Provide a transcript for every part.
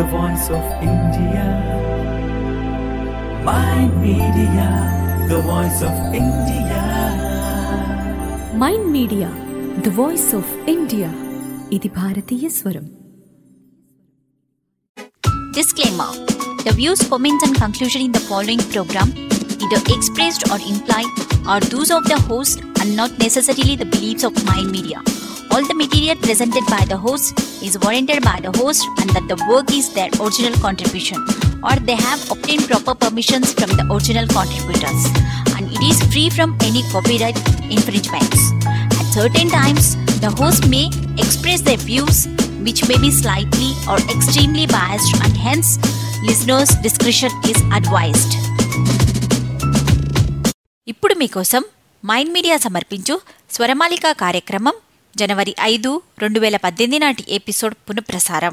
voice of India. Mind Media, the voice of India. Mind Media the voice of India ఇది భారతీయ స్వరం Disclaimer The views, comments, and conclusion in the following program, either expressed or implied, are those of the host and not necessarily the beliefs of Mind Media. All the material presented by the host is warranted by the host and that the work is their original contribution or they have obtained proper permissions from the original contributors and it is free from any copyright infringements. At certain times, the host may express their views which may be slightly or extremely biased and hence listeners' discretion is advised. ఇప్పుడు మీకోసం mind Media సమర్పించు స్వరమాలిక కార్యక్రమం జనవరి ఐదు రెండు వేల పద్దెనిమిది నాటి episode పునఃప్రసారం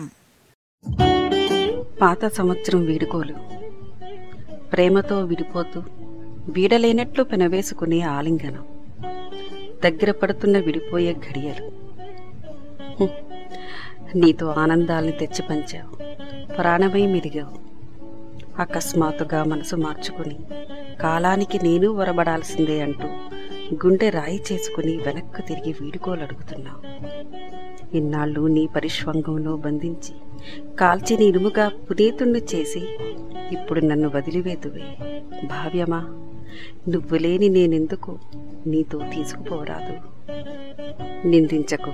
పాత సంవత్సరం వీడుకోలు ప్రేమతో విడిపోతూ వీడలేనట్లు పెనవేసుకునే ఆలింగనం దగ్గర పడుతున్న విడిపోయే ఘడియలు హ్మ్. నీతో ఆనందాల్ని తెచ్చి పంచావు ప్రాణమై మెరిగావు అకస్మాత్తుగా మనసు మార్చుకుని కాలానికి నేను వరబడాల్సిందే అంటూ గుండె రాయి చేసుకుని వెనక్కు తిరిగి వీడుకోలడుగుతున్నావు ఇన్నాళ్ళు నీ పరిష్వంగంలో బంధించి కాల్చి నీ ఇనుముగా పునీతుణ్ణి చేసి ఇప్పుడు నన్ను వదిలివేతువే భావ్యమా నువ్వు లేని నేనెందుకు నీతో తీసుకుపోరాదు నిందించకు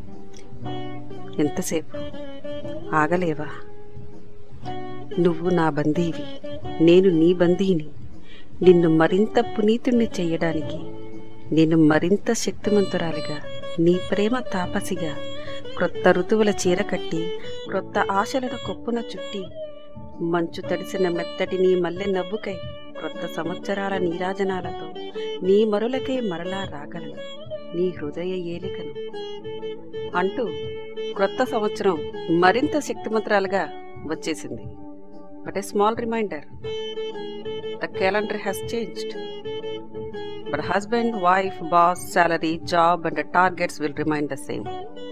ఎంతసేపు ఆగలేవా నువ్వు నా బందీవి నేను నీ బందీని నిన్ను మరింత పునీతుణ్ణి చెయ్యడానికి నేను మరింత శక్తిమంతురాలిగా నీ ప్రేమ తాపసిగా క్రొత్త ఋతువుల చీర కట్టి క్రొత్త ఆశలను కొప్పున చుట్టి మంచు తడిసిన మెత్తటి నీ మల్లె నవ్వుకై క్రొత్త సంవత్సరాల నీరాజనాలతో నీ మరులకై మరలా రాగలను నీ హృదయ ఏలికను అంటూ క్రొత్త సంవత్సరం మరింత శక్తిమంతురాలుగా వచ్చేసింది but a small reminder the calendar has changed but husband wife boss salary job and targets will remain the same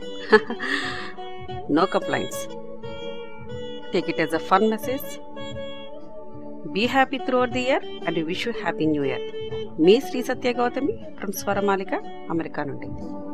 no complaints take it as a fun message be happy throughout the year and wish you happy new year మీ Shri Satya Gautami from Swaramalika America నుండి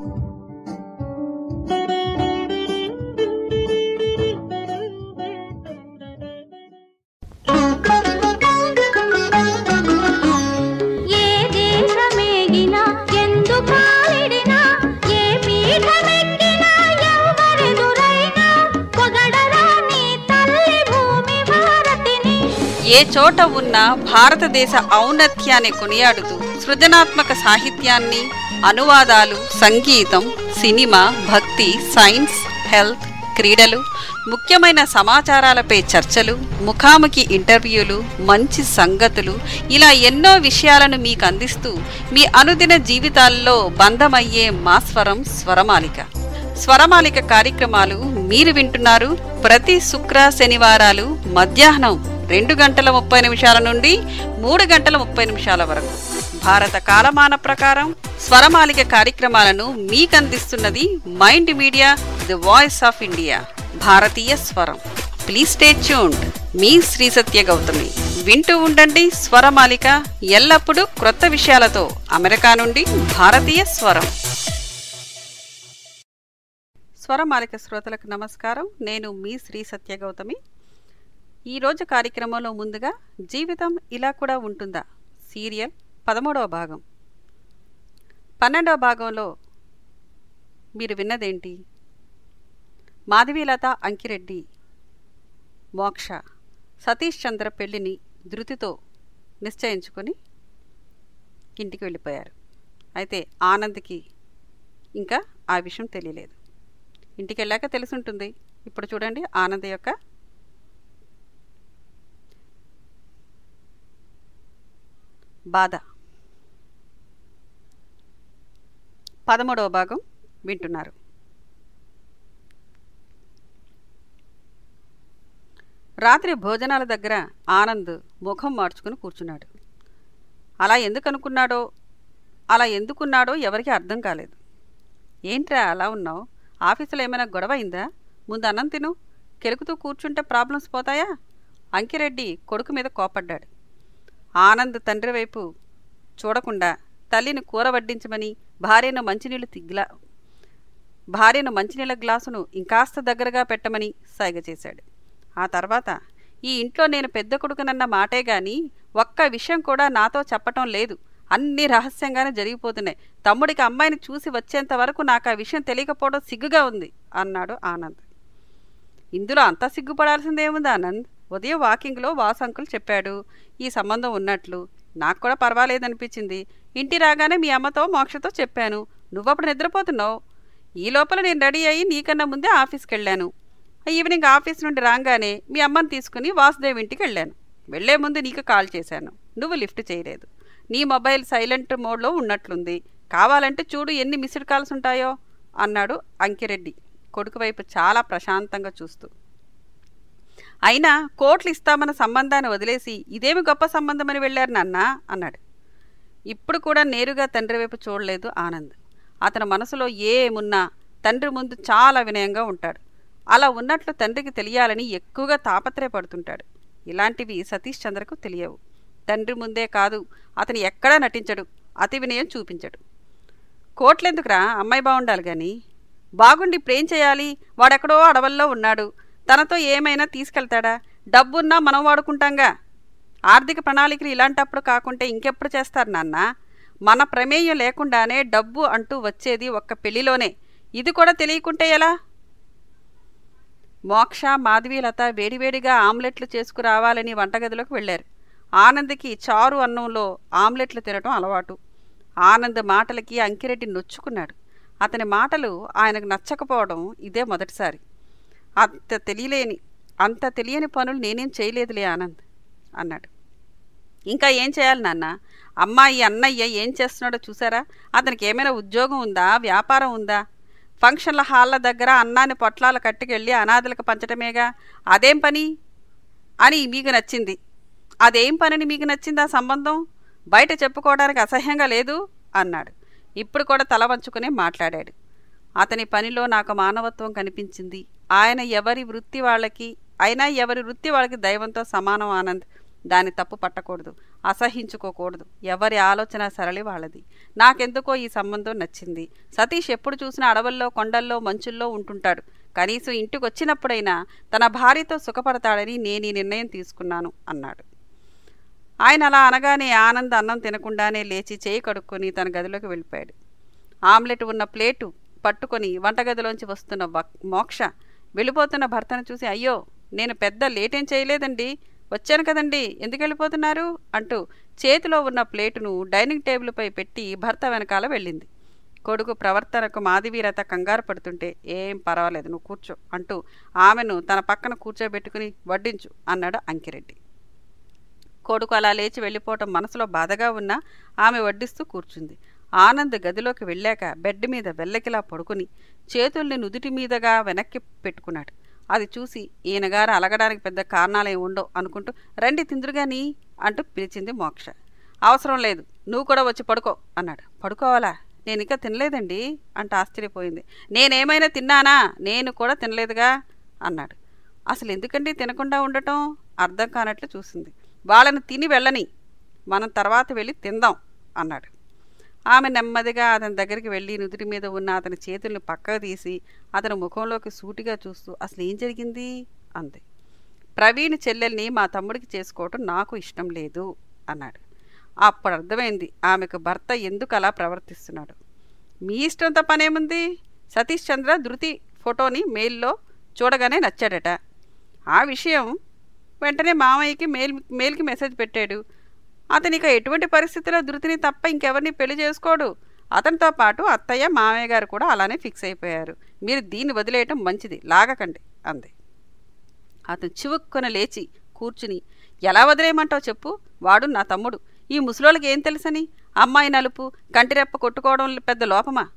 ఏ దేశమేగినా ఎందు కాలిడినా ఏ పీఠమెక్కినా ఎవరెదురైనా పొగడరా నీ తల్లి భూమి భారతిని ఏ చోట ఉన్న భారతదేశ ఔన్నత్యాన్ని కొనియాడుతూ సృజనాత్మక సాహిత్యాన్ని అనువాదాలు సంగీతం సినిమా భక్తి సైన్స్ హెల్త్ క్రీడలు ముఖ్యమైన సమాచారాలపై చర్చలు ముఖాముఖి ఇంటర్వ్యూలు మంచి సంగతులు ఇలా ఎన్నో విషయాలను మీకు అందిస్తూ మీ అనుదిన జీవితాల్లో బంధమయ్యే మా స్వరం స్వరమాలిక స్వరమాలిక కార్యక్రమాలు మీరు వింటున్నారు ప్రతి శుక్ర శనివారాలు మధ్యాహ్నం రెండు గంటల ముప్పై నిమిషాల నుండి మూడు గంటల ముప్పై నిమిషాల వరకు భారత కాలమాన ప్రకారం స్వరమాలిక కార్యక్రమాలను మీకందిస్తున్నది Mind Media the voice of India భారతీయ స్వరం ప్లీజ్ స్టే ట్యూన్డ్ మీ శ్రీ సత్య గౌతమి వింటూ ఉండండి స్వరమాలిక ఎల్లప్పుడూ క్రొత్త విషయాలతో అమెరికా నుండి భారతీయ స్వరం స్వరమాలిక శ్రోతలకు నమస్కారం నేను మీ శ్రీ సత్య గౌతమి ఈరోజు కార్యక్రమంలో ముందుగా జీవితం ఇలా కూడా ఉంటుందా సీరియల్ పదమూడవ భాగం పన్నెండవ భాగంలో మీరు విన్నదేంటి మాధవీలత అంకిరెడ్డి మోక్ష సతీష్ చంద్ర పెళ్లిని ధృతితో నిశ్చయించుకొని ఇంటికి వెళ్ళిపోయారు అయితే ఆనంద్కి ఇంకా ఆ విషయం తెలియలేదు ఇంటికి వెళ్ళాక తెలుసుంటుంది ఇప్పుడు చూడండి ఆనంద్ యొక్క బాధ పదమూడవ భాగం వింటున్నారు రాత్రి భోజనాల దగ్గర ఆనంద్ ముఖం మార్చుకుని కూర్చున్నాడు అలా ఎందుకు అనుకున్నాడో అలా ఎందుకున్నాడో ఎవరికీ అర్థం కాలేదు ఏంట్రా అలా ఉన్నావు ఆఫీసులో ఏమైనా గొడవ అయిందా ముందు అన్నం తిను కెలుకుతూ కూర్చుంటే ప్రాబ్లమ్స్ పోతాయా అంకిరెడ్డి కొడుకు మీద కోపడ్డాడు ఆనంద్ తండ్రి వైపు చూడకుండా తల్లిని కూర వడ్డించమని భార్యను మంచినీళ్ళు తిగ్లా భార్యను మంచినీళ్ళ గ్లాసును ఇంకాస్త దగ్గరగా పెట్టమని సైగ చేశాడు ఆ తర్వాత ఈ ఇంట్లో నేను పెద్ద కొడుకునన్న మాటే గాని ఒక్క విషయం కూడా నాతో చెప్పటం లేదు అన్నీ రహస్యంగానే జరిగిపోతున్నాయి తమ్ముడికి అమ్మాయిని చూసి వచ్చేంత వరకు నాకు ఆ విషయం తెలియకపోవడం సిగ్గుగా ఉంది అన్నాడు ఆనంద్ ఇందులో అంతా సిగ్గుపడాల్సిందేముంది ఆనంద్ ఉదయం వాకింగ్లో వాసు అంకుల్ చెప్పాడు ఈ సంబంధం ఉన్నట్లు నాకు కూడా పర్వాలేదనిపించింది ఇంటి రాగానే మీ అమ్మతో మోక్షతో చెప్పాను నువ్వప్పుడు నిద్రపోతున్నావు ఈ లోపల నేను రెడీ అయ్యి నీకన్నా ముందే ఆఫీస్కి వెళ్ళాను ఈవినింగ్ ఆఫీస్ నుండి రాగానే మీ అమ్మని తీసుకుని వాసుదేవ్ ఇంటికి వెళ్ళాను వెళ్లే ముందు నీకు కాల్ చేశాను నువ్వు లిఫ్ట్ చేయలేదు నీ మొబైల్ సైలెంట్ మోడ్లో ఉన్నట్లుంది కావాలంటే చూడు ఎన్ని మిస్డ్ కాల్స్ ఉంటాయో అన్నాడు అంకిరెడ్డి కొడుకు వైపు చాలా ప్రశాంతంగా చూస్తూ అయినా కోట్లు ఇస్తామన్న సంబంధాన్ని వదిలేసి ఇదేమి గొప్ప సంబంధమని వెళ్ళారు నాన్న అన్నాడు ఇప్పుడు కూడా నేరుగా తండ్రి వైపు చూడలేదు ఆనంద్ అతని మనసులో ఏమున్నా తండ్రి ముందు చాలా వినయంగా ఉంటాడు అలా ఉన్నట్లు తండ్రికి తెలియాలని ఎక్కువగా తాపత్రయపడుతుంటాడు ఇలాంటివి సతీష్ చంద్రకు తెలియవు తండ్రి ముందే కాదు అతను ఎక్కడా నటించడు అతి వినయం చూపించడు కోట్లెందుకురా అమ్మాయి బాగుండాలి గాని బాగుండి ప్రేం చేయాలి వాడెక్కడో అడవుల్లో ఉన్నాడు తనతో ఏమైనా తీసుకెళ్తాడా డబ్బున్నా మనం వాడుకుంటాంగా ఆర్థిక ప్రణాళికలు ఇలాంటప్పుడు కాకుంటే ఇంకెప్పుడు చేస్తారు నాన్న మన ప్రమేయం లేకుండానే డబ్బు అంటూ వచ్చేది ఒక్క పెళ్లిలోనే ఇది కూడా తెలియకుంటే ఎలా మోక్ష మాధవీలత వేడివేడిగా ఆమ్లెట్లు చేసుకురావాలని వంటగదిలోకి వెళ్ళారు ఆనంద్కి చారు అన్నంలో ఆమ్లెట్లు తినటం అలవాటు ఆనంద్ మాటలకి అంకిరెడ్డి నొచ్చుకున్నాడు అతని మాటలు ఆయనకు నచ్చకపోవడం ఇదే మొదటిసారి అంత తెలియలేని అంత తెలియని పనులు నేనేం చేయలేదులే ఆనంద్ అన్నాడు ఇంకా ఏం చేయాలి నాన్న అమ్మాయి అన్నయ్య ఏం చేస్తున్నాడో చూసారా అతనికి ఏమైనా ఉద్యోగం ఉందా వ్యాపారం ఉందా ఫంక్షన్ల హాళ్ళ దగ్గర అన్నాన్ని పొట్లాల కట్టుకెళ్ళి అనాథలకు పంచటమేగా అదేం పని అని మీకు నచ్చింది అదేం పనిని మీకు నచ్చింది ఆ సంబంధం బయట చెప్పుకోవడానికి అసహ్యంగా లేదు అన్నాడు ఇప్పుడు కూడా తల వంచుకునే మాట్లాడాడు అతని పనిలో నాకు మానవత్వం కనిపించింది ఆయన ఎవరి వృత్తి వాళ్ళకి అయినా ఎవరి వృత్తి వాళ్ళకి దైవంతో సమానం ఆనంద్ దాన్ని తప్పు పట్టకూడదు అసహించుకోకూడదు ఎవరి ఆలోచన సరళి వాళ్ళది నాకెందుకో ఈ సంబంధం నచ్చింది సతీష్ ఎప్పుడు చూసినా అడవుల్లో కొండల్లో మంచుల్లో ఉంటుంటాడు కనీసం ఇంటికి వచ్చినప్పుడైనా తన భార్యతో సుఖపడతాడని నేను ఈ నిర్ణయం తీసుకున్నాను అన్నాడు ఆయన అలా అనగానే ఆనంద్ అన్నం తినకుండానే లేచి చేయి కడుక్కొని తన గదిలోకి వెళ్ళిపోయాడు ఆమ్లెట్ ఉన్న ప్లేటు పట్టుకొని వంటగదిలోంచి వస్తున్న వక్- మోక్ష వెళ్ళిపోతున్న భర్తను చూసి అయ్యో నేను పెద్ద లేటేం చేయలేదండి వచ్చాను కదండి ఎందుకు వెళ్ళిపోతున్నారు అంటూ చేతిలో ఉన్న ప్లేటును డైనింగ్ టేబుల్పై పెట్టి భర్త వెనకాల వెళ్ళింది కొడుకు ప్రవర్తనకు మాధవీరత కంగారు పడుతుంటే ఏం పర్వాలేదు నువ్వు కూర్చో అంటూ ఆమెను తన పక్కన కూర్చోబెట్టుకుని వడ్డించు అన్నాడు అంకిరెడ్డి కొడుకు అలా లేచి వెళ్ళిపోవటం మనసులో బాధగా ఉన్నా ఆమె వడ్డిస్తూ కూర్చుంది ఆనంద్ గదిలోకి వెళ్ళాక బెడ్ మీద వెల్లకిలా పడుకుని చేతుల్ని నుదుటి మీదగా వెనక్కి పెట్టుకున్నాడు అది చూసి ఈయనగారు అలగడానికి పెద్ద కారణాలేం ఉండవు అనుకుంటూ రండి తిందురుగాని అంటూ పిలిచింది మోక్ష అవసరం లేదు నువ్వు కూడా వచ్చి పడుకో అన్నాడు పడుకోవాలా నేను ఇంకా తినలేదండి అంటూ ఆశ్చర్యపోయింది నేనేమైనా తిన్నానా నేను కూడా తినలేదుగా అన్నాడు అసలు ఎందుకండి తినకుండా ఉండటం అర్థం కానట్లు చూసింది వాళ్ళని తిని వెళ్ళని మనం తర్వాత వెళ్ళి తిందాం అన్నాడు ఆమె నెమ్మదిగా అతని దగ్గరికి వెళ్ళి నుదుటి మీద ఉన్న అతని చేతుల్ని పక్కకు తీసి అతని ముఖంలోకి సూటిగా చూస్తూ అసలు ఏం జరిగింది అంది ప్రవీణ్ చెల్లెల్ని మా తమ్ముడికి చేసుకోవటం నాకు ఇష్టం లేదు అన్నాడు అప్పుడు అర్థమైంది ఆమెకు భర్త ఎందుకు అలా ప్రవర్తిస్తున్నాడు మీ ఇష్టంతో పనేముంది సతీష్ చంద్ర ధృతి ఫోటోని మెయిల్లో చూడగానే నచ్చాడట ఆ విషయం వెంటనే మామయ్యకి మెయిల్ మెయిల్కి మెసేజ్ పెట్టాడు అతను ఇక ఎటువంటి పరిస్థితిలో ధృతిని తప్ప ఇంకెవరిని పెళ్లి చేసుకోడు అతనితో పాటు అత్తయ్య మామయ్య గారు కూడా అలానే ఫిక్స్ అయిపోయారు మీరు దీన్ని వదిలేయటం మంచిది లాగకండి అంది అతను చివుక్కున లేచి కూర్చుని ఎలా వదిలేయమంటావు చెప్పు వాడు నా తమ్ముడు ఈ ముసలోళ్ళకి ఏం తెలుసని అమ్మాయి నలుపు కంటిరెప్ప కొట్టుకోవడం పెద్ద లోపమా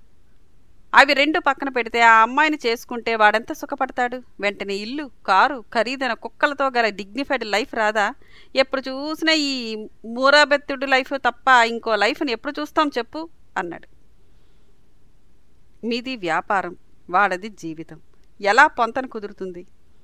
అవి రెండు పక్కన పెడితే ఆ అమ్మాయిని చేసుకుంటే వాడెంత సుఖపడతాడు వెంటనే ఇల్లు కారు ఖరీదైన కుక్కలతో గల డిగ్నిఫైడ్ లైఫ్ రాదా ఎప్పుడు చూసినా ఈ మూరాబెత్తుడు లైఫ్ తప్ప ఇంకో లైఫ్ని ఎప్పుడు చూస్తాం చెప్పు అన్నాడు మీది వ్యాపారం వాడది జీవితం ఎలా పొంతన కుదురుతుంది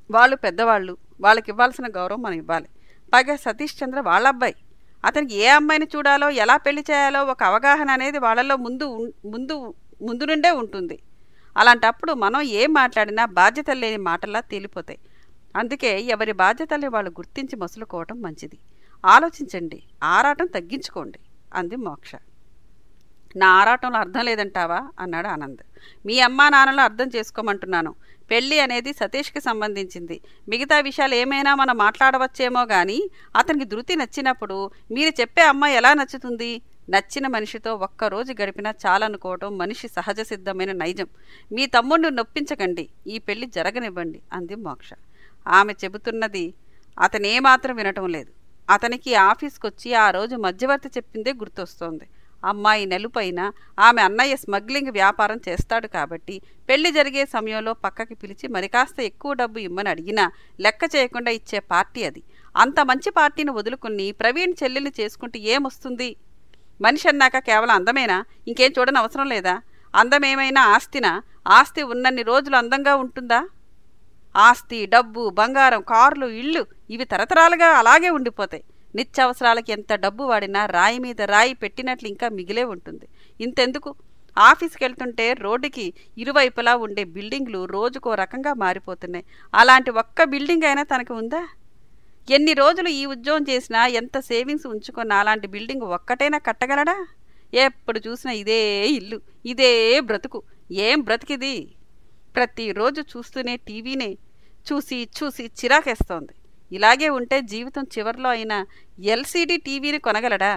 వాళ్ళు పెద్దవాళ్ళు వాళ్ళకి ఇవ్వాల్సిన గౌరవం మనం ఇవ్వాలి పైగా సతీష్ చంద్ర వాళ్ళ అబ్బాయి అతనికి ఏ అమ్మాయిని చూడాలో ఎలా పెళ్లి చేయాలో ఒక అవగాహన అనేది వాళ్ళలో ముందు ఉన్- ముందు ముందు నుండే ఉంటుంది అలాంటప్పుడు మనం ఏం మాట్లాడినా బాధ్యత లేని మాటల్లా తేలిపోతాయి అందుకే ఎవరి బాధ్యతల్ని వాళ్ళు గుర్తించి మసులుకోవటం మంచిది ఆలోచించండి ఆరాటం తగ్గించుకోండి అంది మోక్ష నా ఆరాటంలో అర్థం లేదంటావా అన్నాడు ఆనంద్ మీ అమ్మా నాన్నలు అర్థం చేసుకోమంటున్నాను పెళ్ళి అనేది సతీష్కి సంబంధించింది మిగతా విషయాలు ఏమైనా మనం మాట్లాడవచ్చేమో కానీ అతనికి ధృతి నచ్చినప్పుడు మీరు చెప్పే అమ్మాయి ఎలా నచ్చుతుంది నచ్చిన మనిషితో ఒక్కరోజు గడిపినా చాలనుకోవటం మనిషి సహజ సిద్ధమైన నైజం మీ తమ్ముడిని నొప్పించకండి ఈ పెళ్లి జరగనివ్వండి అంది మోక్ష ఆమె చెబుతున్నది అతనేమాత్రం వినటం లేదు అతనికి ఆఫీస్కొచ్చి ఆ రోజు మధ్యవర్తి చెప్పిందే గుర్తొస్తోంది అమ్మాయి నెలుపైన ఆమె అన్నయ్య స్మగ్లింగ్ వ్యాపారం చేస్తాడు కాబట్టి పెళ్లి జరిగే సమయంలో పక్కకి పిలిచి మరి కాస్త ఎక్కువ డబ్బు ఇమ్మని అడిగినా లెక్క చేయకుండా ఇచ్చే పార్టీ అది అంత మంచి పార్టీని వదులుకుని ప్రవీణ్ చెల్లెల్ని చేసుకుంటే ఏమొస్తుంది మనిషి అన్నాక కేవలం అందమేనా ఇంకేం చూడని అవసరం లేదా అందమేమైనా ఆస్తినా ఆస్తి ఉన్నన్ని రోజులు అందంగా ఉంటుందా ఆస్తి డబ్బు బంగారం కార్లు ఇళ్ళు ఇవి తరతరాలుగా అలాగే ఉండిపోతాయి నిత్యావసరాలకి ఎంత డబ్బు వాడినా రాయి మీద రాయి పెట్టినట్లు ఇంకా మిగిలే ఉంటుంది ఇంతెందుకు ఆఫీస్కి వెళ్తుంటే రోడ్డుకి ఇరువైపులా ఉండే బిల్డింగ్లు రోజుకో రకంగా మారిపోతున్నాయి అలాంటి ఒక్క బిల్డింగ్ అయినా తనకు ఉందా ఎన్ని రోజులు ఈ ఉద్యోగం చేసినా ఎంత సేవింగ్స్ ఉంచుకున్నా అలాంటి బిల్డింగ్ ఒక్కటైనా కట్టగలడా ఎప్పుడు చూసినా ఇదే ఇల్లు ఇదే బ్రతుకు ఏం బ్రతికిది ప్రతిరోజు చూస్తూనే టీవీనే చూసి చూసి చిరాకేస్తోంది ఇలాగే ఉంటే జీవితం చివర్లో అయినా ఎల్సీడీ టీవీని కొనగలడా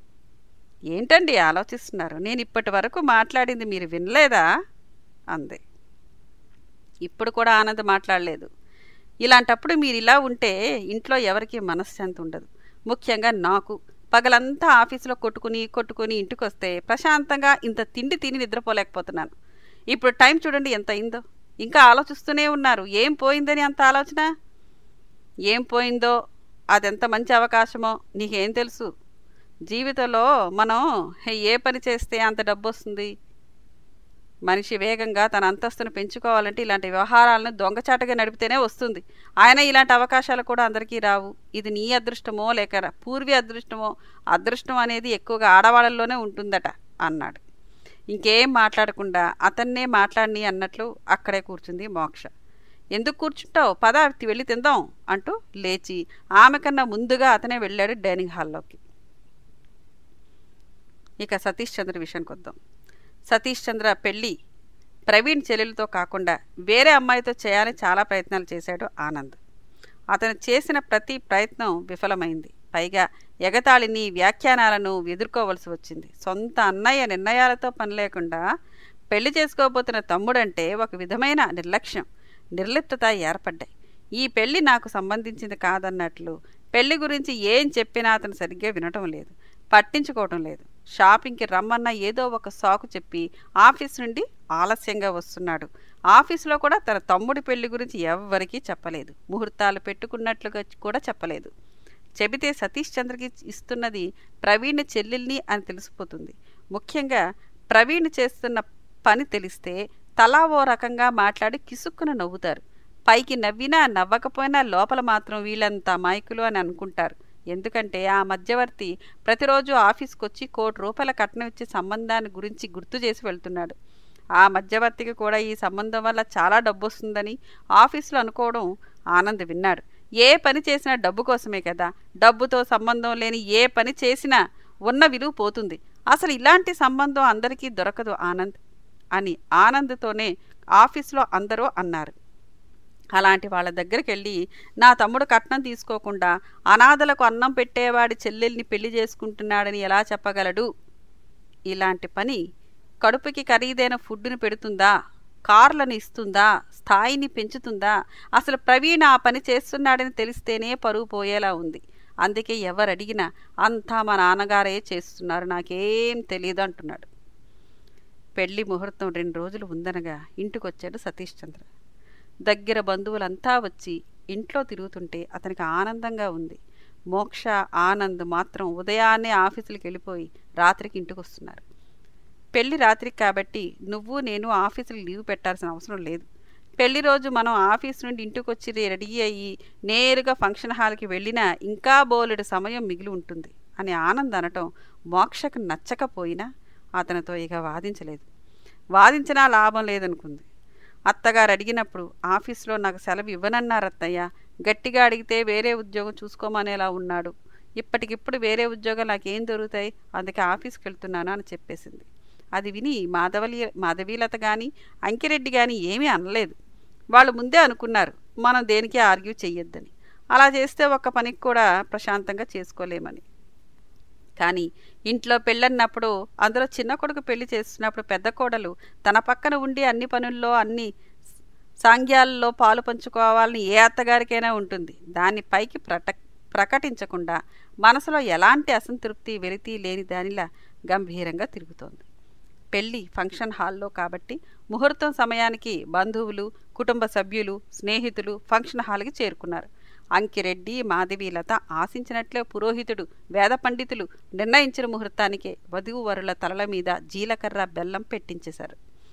ఏంటండి ఆలోచిస్తున్నారు నేను ఇప్పటి వరకు మాట్లాడింది మీరు వినలేదా అంది ఇప్పుడు కూడా ఆనంద్ మాట్లాడలేదు ఇలాంటప్పుడు మీరు ఇలా ఉంటే ఇంట్లో ఎవరికి మనశ్శాంతి ఉండదు ముఖ్యంగా నాకు పగలంతా ఆఫీసులో కొట్టుకుని కొట్టుకుని ఇంటికి వస్తే ప్రశాంతంగా ఇంత తిండి తిని నిద్రపోలేకపోతున్నాను ఇప్పుడు టైం చూడండి ఎంత అయిందో ఇంకా ఆలోచిస్తూనే ఉన్నారు ఏం పోయిందని అంత ఆలోచన ఏం పోయిందో అదెంత మంచి అవకాశమో నీకేం తెలుసు జీవితంలో మనం ఏ పని చేస్తే అంత డబ్బు వస్తుంది మనిషి వేగంగా తన అంతస్తును పెంచుకోవాలంటే ఇలాంటి వ్యవహారాలను దొంగచాటుగా నడిపితేనే వస్తుంది ఆయన ఇలాంటి అవకాశాలు కూడా అందరికీ రావు ఇది నీ అదృష్టమో లేక పూర్వీ అదృష్టమో అదృష్టం అనేది ఎక్కువగా ఆడవాళ్ళల్లోనే ఉంటుందట అన్నాడు ఇంకేం మాట్లాడకుండా అతన్నే మాట్లాడిని అన్నట్లు అక్కడే కూర్చుంది మోక్ష ఎందుకు కూర్చుంటావు పద వెళ్ళి తిందాం అంటూ లేచి ఆమె కన్నా ముందుగా అతనే వెళ్ళాడు డైనింగ్ హాల్లోకి ఇక సతీష్ చంద్ర విషయానికి వద్దాం సతీష్ చంద్ర పెళ్ళి ప్రవీణ్ చెల్లెలతో కాకుండా వేరే అమ్మాయితో చేయాలని చాలా ప్రయత్నాలు చేశాడు ఆనంద్ అతను చేసిన ప్రతి ప్రయత్నం విఫలమైంది పైగా ఎగతాళిని వ్యాఖ్యానాలను ఎదుర్కోవలసి వచ్చింది సొంత అన్నయ్య నిర్ణయాలతో పని లేకుండా పెళ్లి చేసుకోబోతున్న తమ్ముడంటే ఒక విధమైన నిర్లక్ష్యం నిర్లిప్తత ఏర్పడ్డాయి ఈ పెళ్లి నాకు సంబంధించింది కాదన్నట్లు పెళ్లి గురించి ఏం చెప్పినా అతను సరిగ్గా వినటం లేదు పట్టించుకోవటం లేదు షాపింగ్కి రమ్మన్న ఏదో ఒక సాకు చెప్పి ఆఫీస్ నుండి ఆలస్యంగా వస్తున్నాడు ఆఫీసులో కూడా తన తమ్ముడి పెళ్లి గురించి ఎవ్వరికీ చెప్పలేదు ముహూర్తాలు పెట్టుకున్నట్లుగా కూడా చెప్పలేదు చెబితే సతీష్ చంద్రకి ఇస్తున్నది ప్రవీణ్ చెల్లెల్ని అని తెలిసిపోతుంది ముఖ్యంగా ప్రవీణ్ చేస్తున్న పని తెలిస్తే తలా ఓ రకంగా మాట్లాడి కిసుక్కున నవ్వుతారు పైకి నవ్వినా నవ్వకపోయినా లోపల మాత్రం వీళ్ళంతా మాయకులు అని అనుకుంటారు ఎందుకంటే ఆ మధ్యవర్తి ప్రతిరోజు ఆఫీస్కి వచ్చి కోటి రూపాయల కట్నం ఇచ్చే సంబంధాన్ని గురించి గుర్తు చేసి వెళ్తున్నాడు ఆ మధ్యవర్తికి కూడా ఈ సంబంధం వల్ల చాలా డబ్బు వస్తుందని ఆఫీసులో అనుకోవడం ఆనంద్ విన్నాడు ఏ పని చేసినా డబ్బు కోసమే కదా డబ్బుతో సంబంధం లేని ఏ పని చేసినా ఉన్న విలువ పోతుంది అసలు ఇలాంటి సంబంధం అందరికీ దొరకదు ఆనంద్ అని ఆనంద్తోనే ఆఫీస్లో అందరూ అన్నారు అలాంటి వాళ్ళ దగ్గరికి వెళ్ళి నా తమ్ముడు కట్నం తీసుకోకుండా అనాథలకు అన్నం పెట్టేవాడి చెల్లెల్ని పెళ్లి చేసుకుంటున్నాడని ఎలా చెప్పగలడు ఇలాంటి పని కడుపుకి ఖరీదైన ఫుడ్డుని పెడుతుందా కార్లను ఇస్తుందా స్థాయిని పెంచుతుందా అసలు ప్రవీణ్ ఆ పని చేస్తున్నాడని తెలిస్తేనే పరువు పోయేలా ఉంది అందుకే ఎవరు అడిగినా అంతా మా నాన్నగారే చేస్తున్నారు నాకేం తెలియదు అంటున్నాడు పెళ్లి ముహూర్తం రెండు రోజులు ఉందనగా ఇంటికొచ్చాడు సతీష్ చంద్ర దగ్గర బంధువులంతా వచ్చి ఇంట్లో తిరుగుతుంటే అతనికి ఆనందంగా ఉంది మోక్ష ఆనంద్ మాత్రం ఉదయాన్నే ఆఫీసులకు వెళ్ళిపోయి రాత్రికి ఇంటికి వస్తున్నారు పెళ్లి రాత్రికి కాబట్టి నువ్వు నేను ఆఫీసులకు లీవ్ పెట్టాల్సిన అవసరం లేదు పెళ్లి రోజు మనం ఆఫీస్ నుండి ఇంటికి వచ్చి రెడీ అయ్యి నేరుగా ఫంక్షన్ హాల్కి వెళ్ళినా ఇంకా బోలెడు సమయం మిగిలి ఉంటుంది అని ఆనంద్ అనటం మోక్షకు నచ్చకపోయినా అతనితో ఇక వాదించలేదు వాదించినా లాభం లేదనుకుంది అత్తగారు అడిగినప్పుడు ఆఫీస్లో నాకు సెలవు ఇవ్వనన్నారు అత్తయ్య గట్టిగా అడిగితే వేరే ఉద్యోగం చూసుకోమనేలా ఉన్నాడు ఇప్పటికిప్పుడు వేరే ఉద్యోగం నాకేం దొరుకుతాయి అందుకే ఆఫీస్కి వెళ్తున్నాను అని చెప్పేసింది అది విని మాధవలి మాధవీలత కానీ అంకిరెడ్డి కానీ ఏమీ అనలేదు వాళ్ళు ముందే అనుకున్నారు మనం దేనికి ఆర్గ్యూ చెయ్యొద్దని అలా చేస్తే ఒక్క పనికి కూడా ప్రశాంతంగా చేసుకోలేమని కానీ ఇంట్లో పెళ్ళన్నప్పుడు అందులో చిన్న కొడుకు పెళ్లి చేస్తున్నప్పుడు పెద్ద కోడలు తన పక్కన ఉండి అన్ని పనుల్లో అన్ని సాంగ్యాల్లో పాలు పంచుకోవాలని ఏ అత్తగారికైనా ఉంటుంది దాన్ని పైకి ప్రట ప్రకటించకుండా మనసులో ఎలాంటి అసంతృప్తి వెలితి లేని దానిలా గంభీరంగా తిరుగుతోంది పెళ్లి ఫంక్షన్ హాల్లో కాబట్టి ముహూర్తం సమయానికి బంధువులు కుటుంబ సభ్యులు స్నేహితులు ఫంక్షన్ హాల్కి చేరుకున్నారు అంకిరెడ్డి మాధవీలత ఆశించినట్లే పురోహితుడు వేద పండితులు నిర్ణయించిన ముహూర్తానికే వధువు వరుల తలల మీద జీలకర్ర బెల్లం పెట్టించేశారు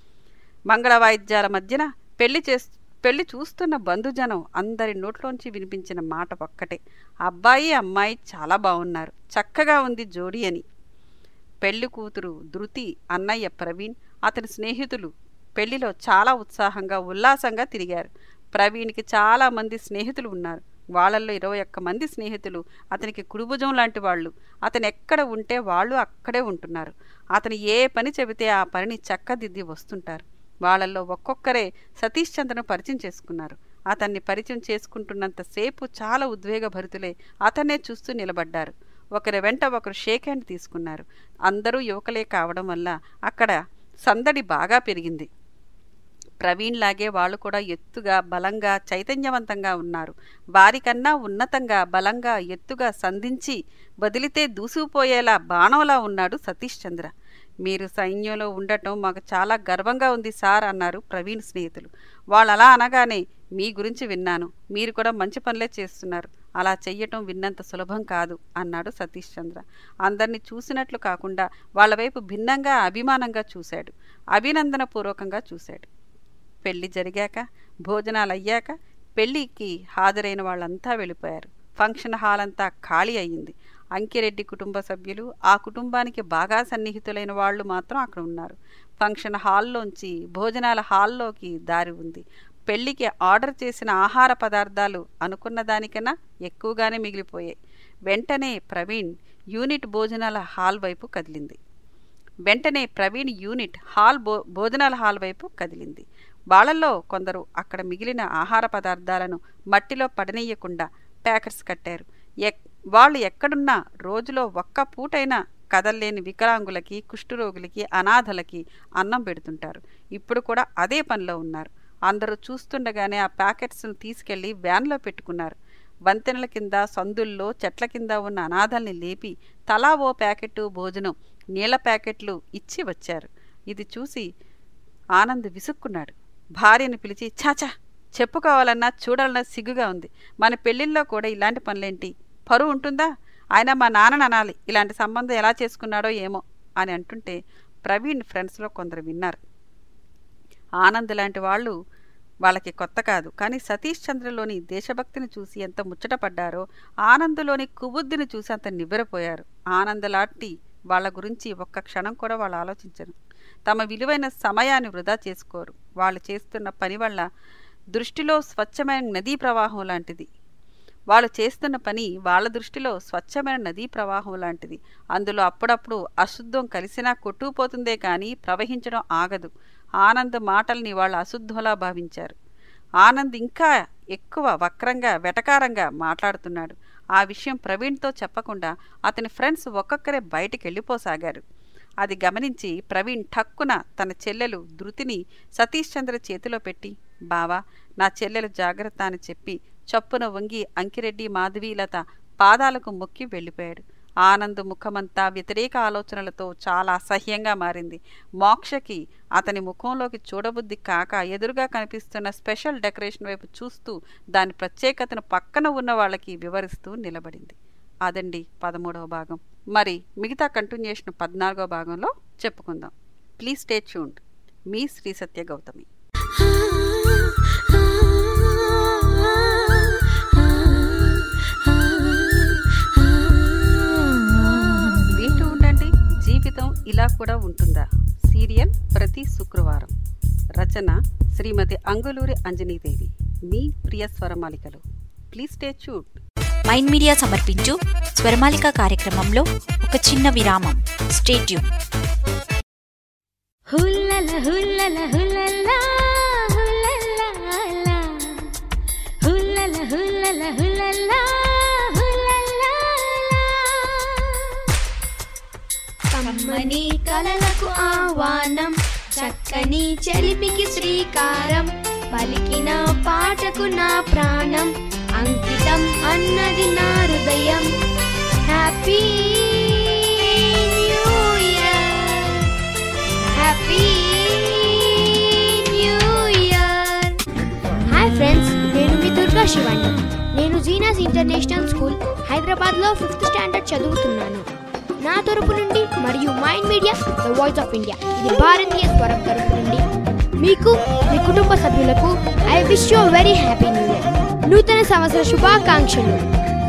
మంగళ వాయిద్యాల మధ్యన పెళ్లి చేస్తూ పెళ్లి చూస్తున్న బంధుజనం అందరి నోట్లోంచి వినిపించిన మాట ఒక్కటే అబ్బాయి అమ్మాయి చాలా బాగున్నారు చక్కగా ఉంది జోడీ అని పెళ్లి కూతురు ధృతి అన్నయ్య ప్రవీణ్ అతని స్నేహితులు పెళ్లిలో చాలా ఉత్సాహంగా ఉల్లాసంగా తిరిగారు ప్రవీణ్కి చాలా మంది స్నేహితులు ఉన్నారు వాళ్ళల్లో ఇరవై ఒక్క మంది స్నేహితులు అతనికి కుడిభుజం లాంటి వాళ్ళు అతను ఎక్కడ ఉంటే వాళ్ళు అక్కడే ఉంటున్నారు అతను ఏ పని చెబితే ఆ పనిని చక్కదిద్ది వస్తుంటారు వాళ్ళల్లో ఒక్కొక్కరే సతీష్ చంద్రను పరిచయం చేసుకున్నారు అతన్ని పరిచయం చేసుకుంటున్నంతసేపు చాలా ఉద్వేగభరితులై అతన్నే చూస్తూ నిలబడ్డారు ఒకరి వెంట ఒకరు షేక్ హ్యాండ్ తీసుకున్నారు అందరూ యువకులే కావడం వల్ల అక్కడ సందడి బాగా పెరిగింది ప్రవీణ్ లాగే వాళ్ళు కూడా ఎత్తుగా బలంగా చైతన్యవంతంగా ఉన్నారు వారికన్నా ఉన్నతంగా బలంగా ఎత్తుగా సంధించి వదిలితే దూసుకుపోయేలా బాణంలా ఉన్నాడు సతీష్ చంద్ర మీరు సైన్యంలో ఉండటం మాకు చాలా గర్వంగా ఉంది సార్ అన్నారు ప్రవీణ్ స్నేహితులు వాళ్ళు అలా అనగానే మీ గురించి విన్నాను మీరు కూడా మంచి పనులే చేస్తున్నారు అలా చెయ్యటం విన్నంత సులభం కాదు అన్నాడు సతీష్ చంద్ర అందరినీ చూసినట్లు కాకుండా వాళ్ళ వైపు భిన్నంగా అభిమానంగా చూశాడు అభినందనపూర్వకంగా చూశాడు పెళ్లి జరిగాక భోజనాలు అయ్యాక పెళ్లికి హాజరైన వాళ్ళంతా వెళ్ళిపోయారు ఫంక్షన్ హాల్ అంతా ఖాళీ అయ్యింది అంకిరెడ్డి కుటుంబ సభ్యులు ఆ కుటుంబానికి బాగా సన్నిహితులైన వాళ్ళు మాత్రం అక్కడ ఉన్నారు ఫంక్షన్ హాల్లోంచి భోజనాల హాల్లోకి దారి ఉంది పెళ్లికి ఆర్డర్ చేసిన ఆహార పదార్థాలు అనుకున్న దానికన్నా ఎక్కువగానే మిగిలిపోయాయి వెంటనే ప్రవీణ్ యూనిట్ భోజనాల హాల్ వైపు కదిలింది వెంటనే ప్రవీణ్ యూనిట్ హాల్ భో భోజనాల హాల్ వైపు కదిలింది వాళ్ళల్లో కొందరు అక్కడ మిగిలిన ఆహార పదార్థాలను మట్టిలో పడనీయకుండా ప్యాకెట్స్ కట్టారు ఎక్ వాళ్ళు ఎక్కడున్నా రోజులో ఒక్క పూటైనా కదల్లేని వికలాంగులకి కుష్ఠరోగులకి అనాథలకి అన్నం పెడుతుంటారు ఇప్పుడు కూడా అదే పనిలో ఉన్నారు అందరూ చూస్తుండగానే ఆ ప్యాకెట్స్ను తీసుకెళ్లి వ్యాన్లో పెట్టుకున్నారు వంతెనల కింద సందుల్లో చెట్ల కింద ఉన్న అనాథల్ని లేపి తలా ఓ ప్యాకెట్టు భోజనం నీళ్ల ప్యాకెట్లు ఇచ్చి వచ్చారు ఇది చూసి ఆనంద్ విసుక్కున్నాడు భార్యను పిలిచి చాచా చెప్పుకోవాలన్నా చూడాలన్నా సిగ్గుగా ఉంది మన పెళ్ళిళ్ళలో కూడా ఇలాంటి పనులేంటి పరువు ఉంటుందా ఆయన మా నాన్నని అనాలి ఇలాంటి సంబంధం ఎలా చేసుకున్నాడో ఏమో అని అంటుంటే ప్రవీణ్ ఫ్రెండ్స్లో కొందరు విన్నారు ఆనంద్ లాంటి వాళ్ళు వాళ్ళకి కొత్త కాదు కానీ సతీష్ చంద్రలోని దేశభక్తిని చూసి ఎంత ముచ్చటపడ్డారో ఆనందులోని కుబుద్ధిని చూసి అంత నివ్వెరపోయారు ఆనంద్ లాంటి వాళ్ళ గురించి ఒక్క క్షణం కూడా వాళ్ళు ఆలోచించరు తమ విలువైన సమయాన్ని వృధా చేసుకోరు వాళ్ళు చేస్తున్న పని వల్ల దృష్టిలో స్వచ్ఛమైన నదీ ప్రవాహం లాంటిది వాళ్ళు చేస్తున్న పని వాళ్ళ దృష్టిలో స్వచ్ఛమైన నదీ ప్రవాహం లాంటిది అందులో అప్పుడప్పుడు అశుద్ధం కలిసినా కొట్టుకుపోతుందే కానీ ప్రవహించడం ఆగదు ఆనంద్ మాటల్ని వాళ్ళు అశుద్ధంలా భావించారు ఆనంద్ ఇంకా ఎక్కువ వక్రంగా వెటకారంగా మాట్లాడుతున్నాడు ఆ విషయం ప్రవీణ్తో చెప్పకుండా అతని ఫ్రెండ్స్ ఒక్కొక్కరే బయటికి వెళ్ళిపోసాగారు అది గమనించి ప్రవీణ్ ఠక్కున తన చెల్లెలు ధృతిని సతీష్ చంద్ర చేతిలో పెట్టి బావా నా చెల్లెలు జాగ్రత్త అని చెప్పి చప్పున వంగి అంకిరెడ్డి మాధవీలత పాదాలకు మొక్కి వెళ్ళిపోయాడు ఆనంద్ ముఖమంతా వ్యతిరేక ఆలోచనలతో చాలా అసహ్యంగా మారింది మోక్షకి అతని ముఖంలోకి చూడబుద్ధి కాక ఎదురుగా కనిపిస్తున్న స్పెషల్ డెకరేషన్ వైపు చూస్తూ దాని ప్రత్యేకతను పక్కన ఉన్న వాళ్ళకి వివరిస్తూ నిలబడింది అదండి పదమూడవ భాగం మరి మిగతా కంటిన్యూషన్ పద్నాలుగో భాగంలో చెప్పుకుందాం ప్లీజ్ స్టే ట్యూన్డ్ మీ శ్రీ సత్య గౌతమి ఉంటుందా సీరియల్ ప్రతి శుక్రవారం రచన శ్రీమతి అంగులూరి అంజనీదేవి మీ ప్రియ స్వరమాలికలు ప్లీజ్ స్టే చూడ్ మైండ్ మీడియా సమర్పించు స్వరమాలిక కార్యక్రమంలో ఒక చిన్న విరామం స్టేట్యూన్ హుల్లల హుల్లల హుల్లల హుల్లల హుల్లల హుల్లల హుల్లల హుల్లల కమ్మని కలలకు ఆహ్వానం చక్కని చెలిపికి శ్రీకారం పలికిన పాటకు నా ప్రాణం అంకితం అన్నది నా హృదయం happy new year happy new year hi friends నేను మీ దుర్గా శివాణి నేను జీనాస్ ఇంటర్నేషనల్ స్కూల్ హైదరాబాద్లో ఫిఫ్త్ స్టాండర్డ్ చదువుతున్నాను నా తరపు నుండి మరియు Mind Media the voice of India ఇది భారతీయ స్వరం తరపు నుండి మీకు మీ కుటుంబ సభ్యులకు I wish you very happy new year నూతన సంవత్సర శుభాకాంక్షలు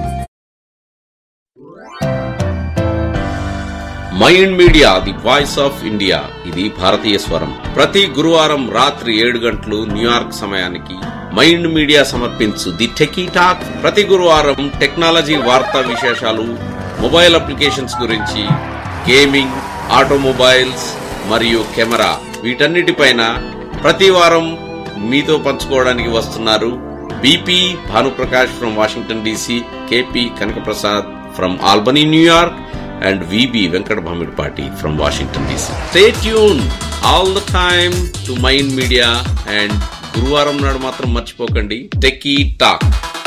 Mind Media the voice of India ఇది భారతీయ స్వరం ప్రతి గురువారం రాత్రి ఏడు గంటలు న్యూయార్క్ సమయానికి మైండ్ మీడియా సమర్పించు ది టెకీ టాక్ ప్రతి గురువారం టెక్నాలజీ వార్తా విశేషాలు మొబైల్ అప్లికేషన్స్ గురించి గేమింగ్ ఆటోమొబైల్స్ మరియు కెమెరా వీటన్నిటిపైన ప్రతి వారం మీతో పంచుకోవడానికి వస్తున్నారు BP Bhanuprakash from Washington DC KP Kanakaprasad from Albany New York and VB Venkat Bhamidpati from Washington DC. Stay tuned all the time to Mind Media and గురువారం నాడు మాత్రం మర్చిపోకండి టెక్కీ టాక్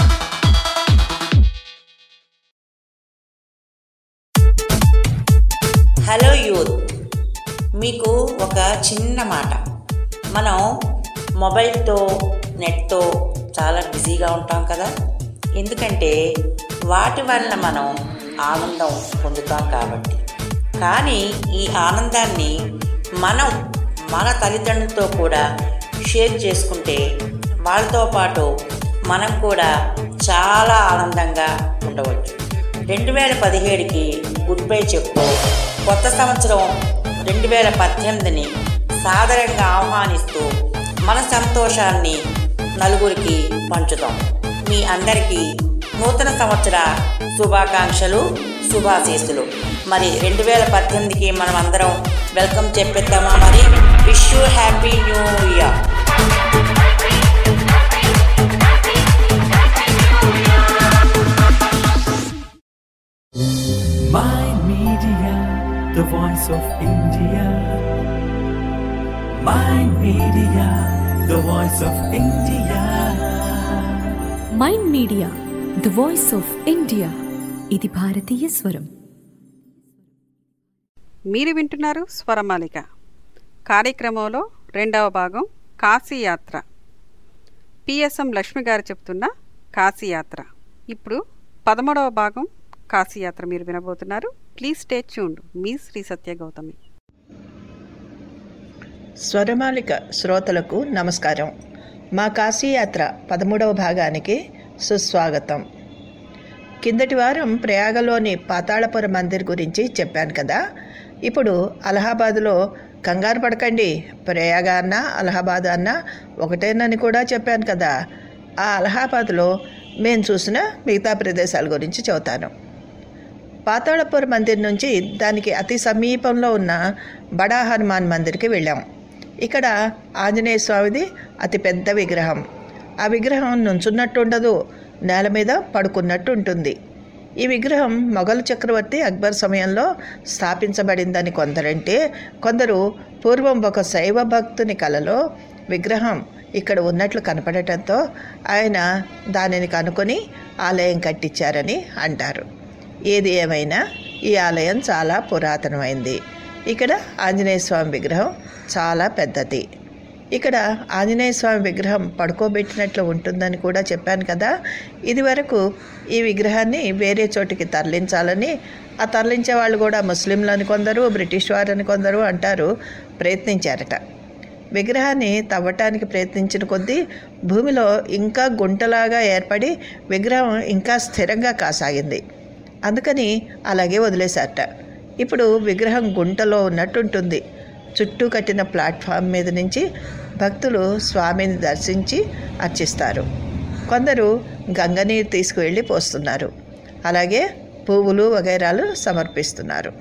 హలో యూత్ మీకు ఒక చిన్న మాట మనం మొబైల్తో నెట్తో చాలా బిజీగా ఉంటాం కదా ఎందుకంటే వాటి వల్ల మనం ఆనందం పొందుతాం కాబట్టి కానీ ఈ ఆనందాన్ని మనం మన తల్లిదండ్రులతో కూడా షేర్ చేసుకుంటే వాళ్ళతో పాటు మనం కూడా చాలా ఆనందంగా ఉండవచ్చు రెండు వేల పదిహేడుకి గుడ్ బై చెప్తూ కొత్త సంవత్సరం రెండు వేల పద్దెనిమిదిని సాదరంగా ఆహ్వానిస్తూ మన సంతోషాన్ని నలుగురికి పంచుదాం మీ అందరికీ నూతన సంవత్సర శుభాకాంక్షలు శుభాశీస్సులు మరి రెండు వేల పద్దెనిమిదికి మనం అందరం వెల్కమ్ చెప్పేద్దామా మరి wish you happy new year Mind Media, the voice of India. Mind Media, the voice of India. Mind Media the voice of India ఇది భారతీయ స్వరం మీరు వింటున్నారు స్వరమాలిక కార్యక్రమంలో రెండవ భాగం కాశీయాత్ర పిఎస్ఎం లక్ష్మి గారు చెప్తున్న కాశీయాత్ర ఇప్పుడు పదమూడవ భాగం కాశీయాత్ర మీరు వినబోతున్నారు ప్లీజ్ స్టే ట్యూన్డ్ మీ శ్రీ సత్య గౌతమి స్వరమాలిక శ్రోతలకు నమస్కారం మా కాశీయాత్ర పదమూడవ భాగానికి సుస్వాగతం కిందటి వారం ప్రయాగలోని పాతాళపుర మందిర్ గురించి చెప్పాను కదా ఇప్పుడు అలహాబాదులో కంగారు పడకండి ప్రయాగ అన్న అలహాబాద్ అన్న ఒకటేనని కూడా చెప్పాను కదా ఆ అలహాబాద్లో మేము చూసిన మిగతా ప్రదేశాల గురించి చెబుతాను పాతాళపూర్ మందిర్ నుంచి దానికి అతి సమీపంలో ఉన్న బడా హనుమాన్ మందిర్కి వెళ్ళాం ఇక్కడ ఆంజనేయ స్వామిది అతి పెద్ద విగ్రహం ఆ విగ్రహం నుంచున్నట్టు ఉండదు నేల మీద పడుకున్నట్టు ఉంటుంది ఈ విగ్రహం మొఘల్ చక్రవర్తి అక్బర్ సమయంలో స్థాపించబడిందని కొందరంటే కొందరు పూర్వం ఒక శైవ భక్తుని కలలో విగ్రహం ఇక్కడ ఉన్నట్లు కనపడటంతో ఆయన దానిని కనుకొని ఆలయం కట్టించారని అంటారు ఏది ఏమైనా ఈ ఆలయం చాలా పురాతనమైంది ఇక్కడ ఆంజనేయ స్వామి విగ్రహం చాలా పెద్దది ఇక్కడ ఆంజనేయ స్వామి విగ్రహం పడుకోబెట్టినట్లు ఉంటుందని కూడా చెప్పాను కదా ఇది వరకు ఈ విగ్రహాన్ని వేరే చోటికి తరలించాలని ఆ తరలించే వాళ్ళు కూడా ముస్లింలని కొందరు బ్రిటిష్ వారని కొందరు అంటారు ప్రయత్నించారట విగ్రహాన్ని తవ్వటానికి ప్రయత్నించిన కొద్దీ భూమిలో ఇంకా గుంటలాగా ఏర్పడి విగ్రహం ఇంకా స్థిరంగా కాసాగింది అందుకని అలాగే వదిలేశారట ఇప్పుడు విగ్రహం గుంటలో ఉన్నట్టుంటుంది చుట్టూ కట్టిన ప్లాట్ఫామ్ మీద నుంచి భక్తులు స్వామిని దర్శించి అర్చిస్తారు కొందరు గంగనీరు తీసుకువెళ్ళి పోస్తున్నారు అలాగే పువ్వులు వగైరాలు సమర్పిస్తున్నారు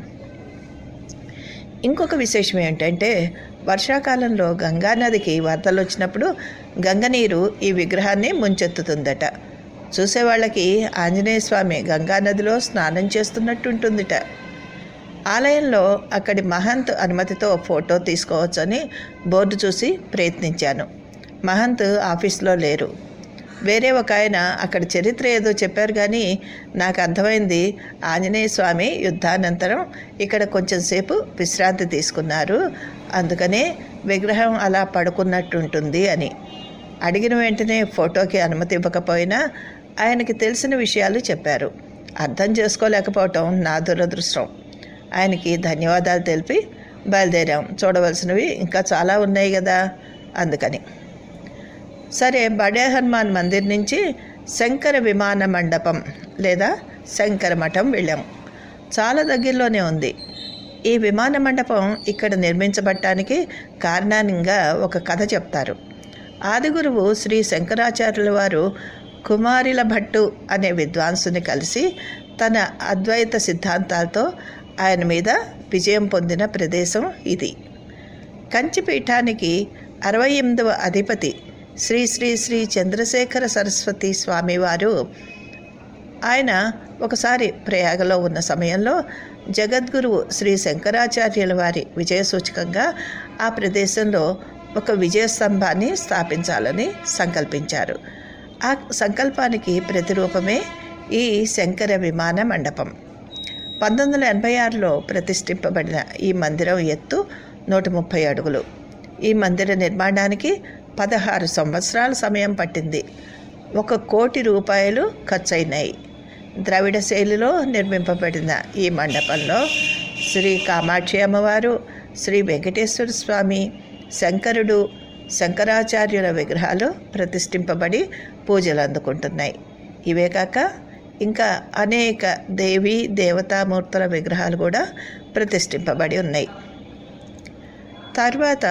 ఇంకొక విశేషం ఏంటంటే వర్షాకాలంలో గంగా నదికి వరదలు వచ్చినప్పుడు గంగనీరు ఈ విగ్రహాన్ని ముంచెత్తుతుందట చూసేవాళ్ళకి ఆంజనేయ స్వామి గంగా నదిలో స్నానం చేస్తున్నట్టుంటుందిట ఆలయంలో అక్కడి మహంత్ అనుమతితో ఫోటో తీసుకోవచ్చని బోర్డు చూసి ప్రయత్నించాను మహంత్ ఆఫీస్లో లేరు వేరే ఒక ఆయన అక్కడ చరిత్ర ఏదో చెప్పారు కానీ నాకు అర్థమైంది ఆంజనేయ స్వామి యుద్ధానంతరం ఇక్కడ కొంచెం సేపు విశ్రాంతి తీసుకున్నారు అందుకనే విగ్రహం అలా పడుకున్నట్టుంటుంది అని అడిగిన వెంటనే ఫోటోకి అనుమతి ఇవ్వకపోయినా ఆయనకి తెలిసిన విషయాలు చెప్పారు అర్థం చేసుకోలేకపోవటం నా దురదృష్టం ఆయనకి ధన్యవాదాలు తెలిపి బయలుదేరాం చూడవలసినవి ఇంకా చాలా ఉన్నాయి కదా అందుకని సరే బడే హనుమాన్ మందిర్ నుంచి శంకర విమాన మండపం లేదా శంకర మఠం వెళ్ళాం చాలా దగ్గరలోనే ఉంది ఈ విమాన మండపం ఇక్కడ నిర్మించబడటానికి కారణంగా ఒక కథ చెప్తారు ఆదిగురువు శ్రీ శంకరాచార్యుల వారు కుమారిల భట్టు అనే విద్వాంసుని కలిసి తన అద్వైత సిద్ధాంతాలతో ఆయన మీద విజయం పొందిన ప్రదేశం ఇది కంచిపీఠానికి అరవై ఎనిమిదవ అధిపతి శ్రీ శ్రీ శ్రీ చంద్రశేఖర సరస్వతి స్వామివారు ఆయన ఒకసారి ప్రయాగలో ఉన్న సమయంలో జగద్గురువు శ్రీ శంకరాచార్యుల వారి విజయ సూచకంగా ఆ ప్రదేశంలో ఒక విజయస్తంభాన్ని స్థాపించాలని సంకల్పించారు ఆ సంకల్పానికి ప్రతిరూపమే ఈ శంకర విమాన మండపం పంతొమ్మిది వందల ఎనభై ఆరులో ప్రతిష్ఠింపబడిన ఈ మందిరం ఎత్తు నూట ముప్పై అడుగులు ఈ మందిర నిర్మాణానికి పదహారు సంవత్సరాల సమయం పట్టింది ఒక కోటి రూపాయలు ఖర్చయినాయి ద్రవిడ శైలిలో నిర్మింపబడిన ఈ మండపంలో శ్రీ కామాక్షి అమ్మవారు శ్రీ వెంకటేశ్వర స్వామి శంకరుడు శంకరాచార్యుల విగ్రహాలు ప్రతిష్ఠింపబడి పూజలు అందుకుంటున్నాయి ఇవే కాక ఇంకా అనేక దేవి దేవతామూర్తుల విగ్రహాలు కూడా ప్రతిష్ఠింపబడి ఉన్నాయి తర్వాత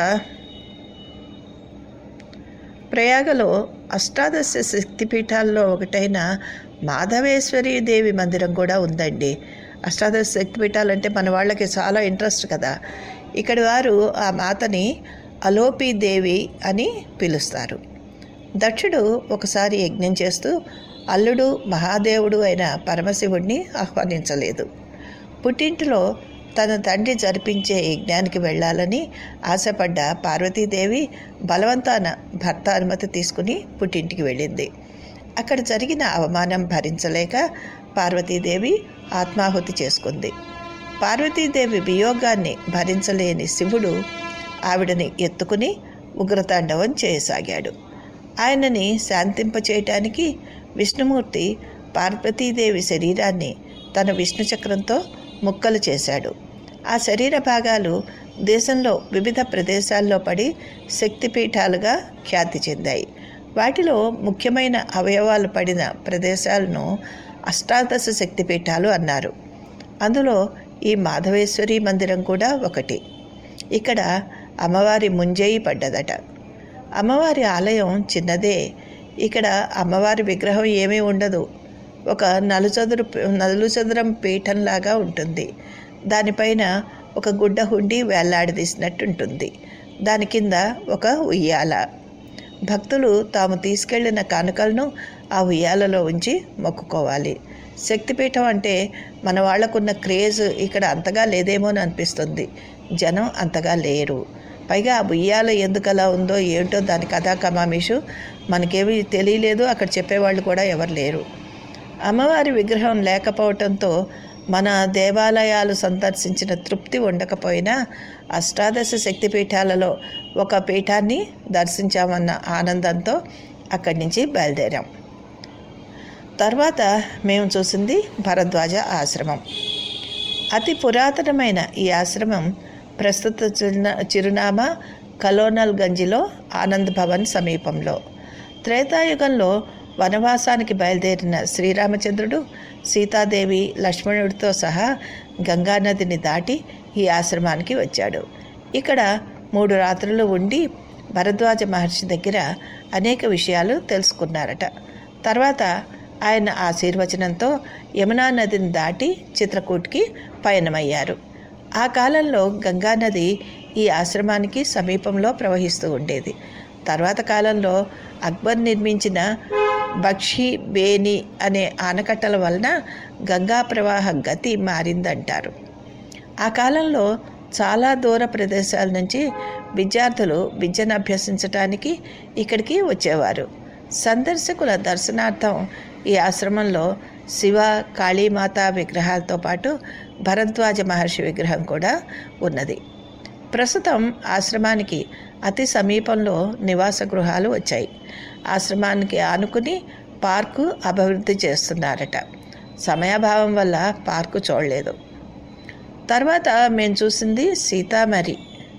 ప్రయాగలో అష్టాదశ శక్తిపీఠాల్లో ఒకటైన మాధవేశ్వరి దేవి మందిరం కూడా ఉందండి అష్టాదశ శక్తిపీఠాలు అంటే మన వాళ్ళకి చాలా ఇంట్రెస్ట్ కదా ఇక్కడి వారు ఆ మాతని అలోపి దేవి అని పిలుస్తారు దక్షుడు ఒకసారి యజ్ఞం చేస్తూ అల్లుడు మహాదేవుడు అయిన పరమశివుడిని ఆహ్వానించలేదు పుట్టింటిలో తన తండ్రి జరిపించే యజ్ఞానికి వెళ్ళాలని ఆశపడ్డ పార్వతీదేవి బలవంతాన భర్త అనుమతి తీసుకుని పుట్టింటికి వెళ్ళింది అక్కడ జరిగిన అవమానం భరించలేక పార్వతీదేవి ఆత్మాహుతి చేసుకుంది పార్వతీదేవి వియోగాన్ని భరించలేని శివుడు ఆవిడని ఎత్తుకుని ఉగ్రతాండవం చేయసాగాడు ఆయనని శాంతింపచేయటానికి విష్ణుమూర్తి పార్వతీదేవి శరీరాన్ని తన విష్ణు చక్రంతో ముక్కలు చేశాడు ఆ శరీర భాగాలు దేశంలో వివిధ ప్రదేశాల్లో పడి శక్తిపీఠాలుగా ఖ్యాతి చెందాయి వాటిలో ముఖ్యమైన అవయవాలు పడిన ప్రదేశాలను అష్టాదశ శక్తిపీఠాలు అన్నారు అందులో ఈ మాధవేశ్వరి మందిరం కూడా ఒకటి ఇక్కడ అమ్మవారి ముంజేయి పడ్డదట అమ్మవారి ఆలయం చిన్నదే ఇక్కడ అమ్మవారి విగ్రహం ఏమీ ఉండదు ఒక నలుచదురు నలుచదురం పీఠంలాగా ఉంటుంది దానిపైన ఒక గుడ్డ హుండి వేలాడదీసినట్టు ఉంటుంది దాని కింద ఒక ఉయ్యాల భక్తులు తాము తీసుకెళ్లిన కానుకలను ఆ ఉయ్యాలలో ఉంచి మొక్కుకోవాలి శక్తిపీఠం అంటే మన వాళ్లకున్న క్రేజ్ ఇక్కడ అంతగా లేదేమో అని అనిపిస్తుంది జనం అంతగా లేరు పైగా ఆ ఉయ్యాల ఎందుకు అలా ఉందో ఏంటో దాని కథా కమామీషు మనకేమీ తెలియలేదు అక్కడ చెప్పేవాళ్ళు కూడా ఎవరు లేరు అమ్మవారి విగ్రహం లేకపోవటంతో మన దేవాలయాలు సందర్శించిన తృప్తి ఉండకపోయినా అష్టాదశ శక్తిపీఠాలలో ఒక పీఠాన్ని దర్శించామన్న ఆనందంతో అక్కడి నుంచి బయలుదేరాం తర్వాత మేము చూసింది భరద్వాజ ఆశ్రమం అతి పురాతనమైన ఈ ఆశ్రమం ప్రస్తుత చిరునా చిరునామా కలోనల్ గంజిలో ఆనంద్ భవన్ సమీపంలో త్రేతాయుగంలో వనవాసానికి బయలుదేరిన శ్రీరామచంద్రుడు సీతాదేవి లక్ష్మణుడితో సహా గంగానదిని దాటి ఈ ఆశ్రమానికి వచ్చాడు ఇక్కడ మూడు రాత్రులు ఉండి భరద్వాజ మహర్షి దగ్గర అనేక విషయాలు తెలుసుకున్నారట తర్వాత ఆయన ఆశీర్వచనంతో యమునా నదిని దాటి చిత్రకూట్కి పయనమయ్యారు ఆ కాలంలో గంగానది ఈ ఆశ్రమానికి సమీపంలో ప్రవహిస్తూ ఉండేది తర్వాత కాలంలో అక్బర్ నిర్మించిన బక్షి బేని అనే ఆనకట్టల వలన గంగా ప్రవాహ గతి మారిందంటారు ఆ కాలంలో చాలా దూర ప్రదేశాల నుంచి విద్యార్థులు విద్యను అభ్యసించటానికి ఇక్కడికి వచ్చేవారు సందర్శకుల దర్శనార్థం ఈ ఆశ్రమంలో శివ కాళీమాత విగ్రహాలతో పాటు భరద్వాజ మహర్షి విగ్రహం కూడా ఉన్నది ప్రస్తుతం ఆశ్రమానికి అతి సమీపంలో నివాస గృహాలు వచ్చాయి ఆశ్రమానికి ఆనుకుని పార్కు అభివృద్ధి చేస్తున్నారట సమయాభావం వల్ల పార్కు చూడలేదు తర్వాత మేము చూసింది సీతామరి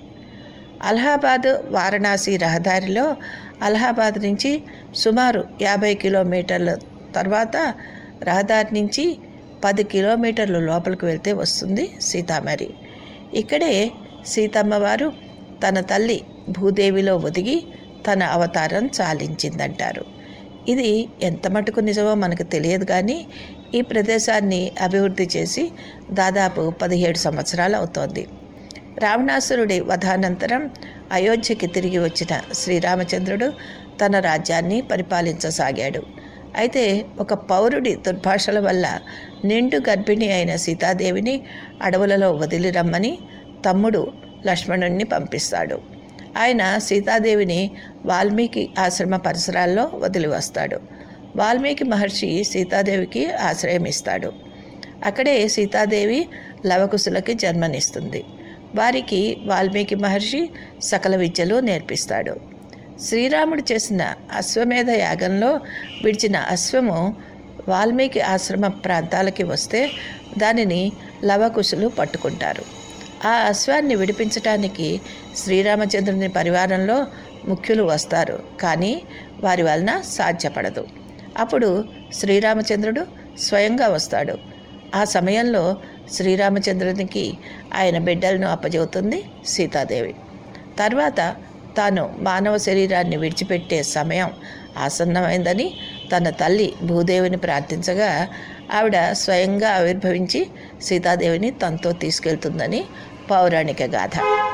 అలహాబాద్ వారణాసి రహదారిలో అలహాబాద్ నుంచి సుమారు యాభై కిలోమీటర్ల తర్వాత రహదారి నుంచి పది కిలోమీటర్లు లోపలికి వెళ్తే వస్తుంది సీతామరి ఇక్కడే సీతమ్మ వారు తన తల్లి భూదేవిలో ఒదిగి తన అవతారం చాలించిందంటారు ఇది ఎంత మటుకు నిజమో మనకు తెలియదు కానీ ఈ ప్రదేశాన్ని అభివృద్ధి చేసి దాదాపు పదిహేడు సంవత్సరాలు అవుతోంది రావణాసురుడి వధానంతరం అయోధ్యకి తిరిగి వచ్చిన శ్రీరామచంద్రుడు తన రాజ్యాన్ని పరిపాలించసాగాడు అయితే ఒక పౌరుడి దుర్భాషల వల్ల నిండు గర్భిణి అయిన సీతాదేవిని అడవులలో వదిలి రమ్మని తమ్ముడు లక్ష్మణుణ్ణి పంపిస్తాడు ఆయన సీతాదేవిని వాల్మీకి ఆశ్రమ పరిసరాల్లో వదిలి వస్తాడు వాల్మీకి మహర్షి సీతాదేవికి ఆశ్రయం ఇస్తాడు అక్కడే సీతాదేవి లవకుశులకి జన్మనిస్తుంది వారికి వాల్మీకి మహర్షి సకల విద్యలు నేర్పిస్తాడు శ్రీరాముడు చేసిన అశ్వమేధ యాగంలో విడిచిన అశ్వము వాల్మీకి ఆశ్రమ ప్రాంతాలకి వస్తే దానిని లవకుశులు పట్టుకుంటారు ఆ అశ్వాన్ని విడిపించటానికి శ్రీరామచంద్రుని పరివారంలో ముఖ్యులు వస్తారు కానీ వారి వలన సాధ్యపడదు అప్పుడు శ్రీరామచంద్రుడు స్వయంగా వస్తాడు ఆ సమయంలో శ్రీరామచంద్రునికి ఆయన బిడ్డలను అప్పజెబుతుంది సీతాదేవి తర్వాత తాను మానవ శరీరాన్ని విడిచిపెట్టే సమయం ఆసన్నమైందని తన తల్లి భూదేవిని ప్రార్థించగా ఆవిడ స్వయంగా ఆవిర్భవించి సీతాదేవిని తనతో తీసుకెళ్తుందని పౌరాణిక గాథ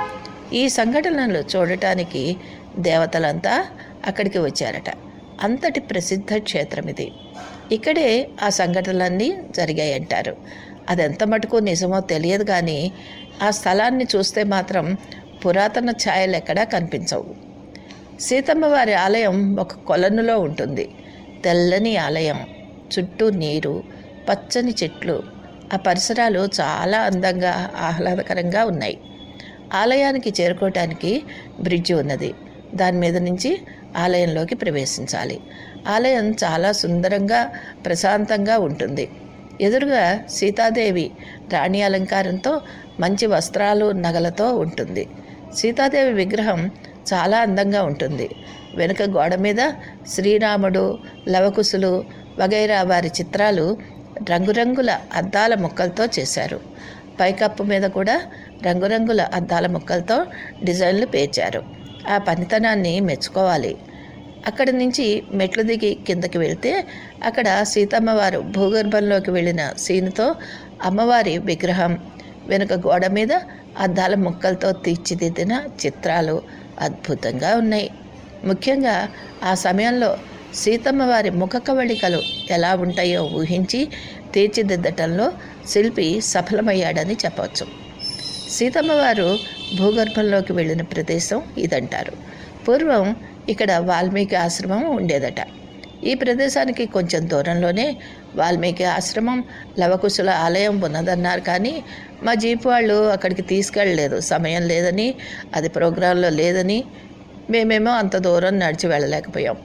ఈ సంఘటనలు చూడటానికి దేవతలంతా అక్కడికి వచ్చారట అంతటి ప్రసిద్ధ క్షేత్రం ఇది ఇక్కడే ఆ సంఘటనలన్నీ జరిగాయంటారు అదెంత మటుకు నిజమో తెలియదు కానీ ఆ స్థలాన్ని చూస్తే మాత్రం పురాతన ఛాయలు ఎక్కడా కనిపించవు సీతమ్మ వారి ఆలయం ఒక కొలనులో ఉంటుంది తెల్లని ఆలయం చుట్టూ నీరు పచ్చని చెట్లు ఆ పరిసరాలు చాలా అందంగా ఆహ్లాదకరంగా ఉన్నాయి ఆలయానికి చేరుకోవటానికి బ్రిడ్జి ఉన్నది దాని మీద నుంచి ఆలయంలోకి ప్రవేశించాలి ఆలయం చాలా సుందరంగా ప్రశాంతంగా ఉంటుంది ఎదురుగా సీతాదేవి రాణి అలంకారంతో మంచి వస్త్రాలు నగలతో ఉంటుంది సీతాదేవి విగ్రహం చాలా అందంగా ఉంటుంది వెనుక గోడ మీద శ్రీరాముడు లవకుశులు వగైరా వారి చిత్రాలు రంగురంగుల అద్దాల ముక్కలతో చేశారు పైకప్పు మీద కూడా రంగురంగుల అద్దాల ముక్కలతో డిజైన్లు పేర్చారు ఆ పనితనాన్ని మెచ్చుకోవాలి అక్కడి నుంచి మెట్లు దిగి కిందకి వెళ్తే అక్కడ సీతమ్మ వారు భూగర్భంలోకి వెళ్ళిన సీనుతో అమ్మవారి విగ్రహం వెనుక గోడ మీద అద్దాల ముక్కలతో తీర్చిదిద్దిన చిత్రాలు అద్భుతంగా ఉన్నాయి ముఖ్యంగా ఆ సమయంలో సీతమ్మ వారి ముఖ కవళికలు ఎలా ఉంటాయో ఊహించి తీర్చిదిద్దటంలో శిల్పి సఫలమయ్యాడని చెప్పవచ్చు సీతమ్మ వారు భూగర్భంలోకి వెళ్ళిన ప్రదేశం ఇదంటారు పూర్వం ఇక్కడ వాల్మీకి ఆశ్రమం ఉండేదట ఈ ప్రదేశానికి కొంచెం దూరంలోనే వాల్మీకి ఆశ్రమం లవకుశుల ఆలయం ఉన్నదన్నారు కానీ మా జీప్ వాళ్ళు అక్కడికి తీసుకెళ్ళలేదు సమయం లేదని అది ప్రోగ్రాంలో లేదని మేమేమో అంత దూరం నడిచి వెళ్ళలేకపోయాం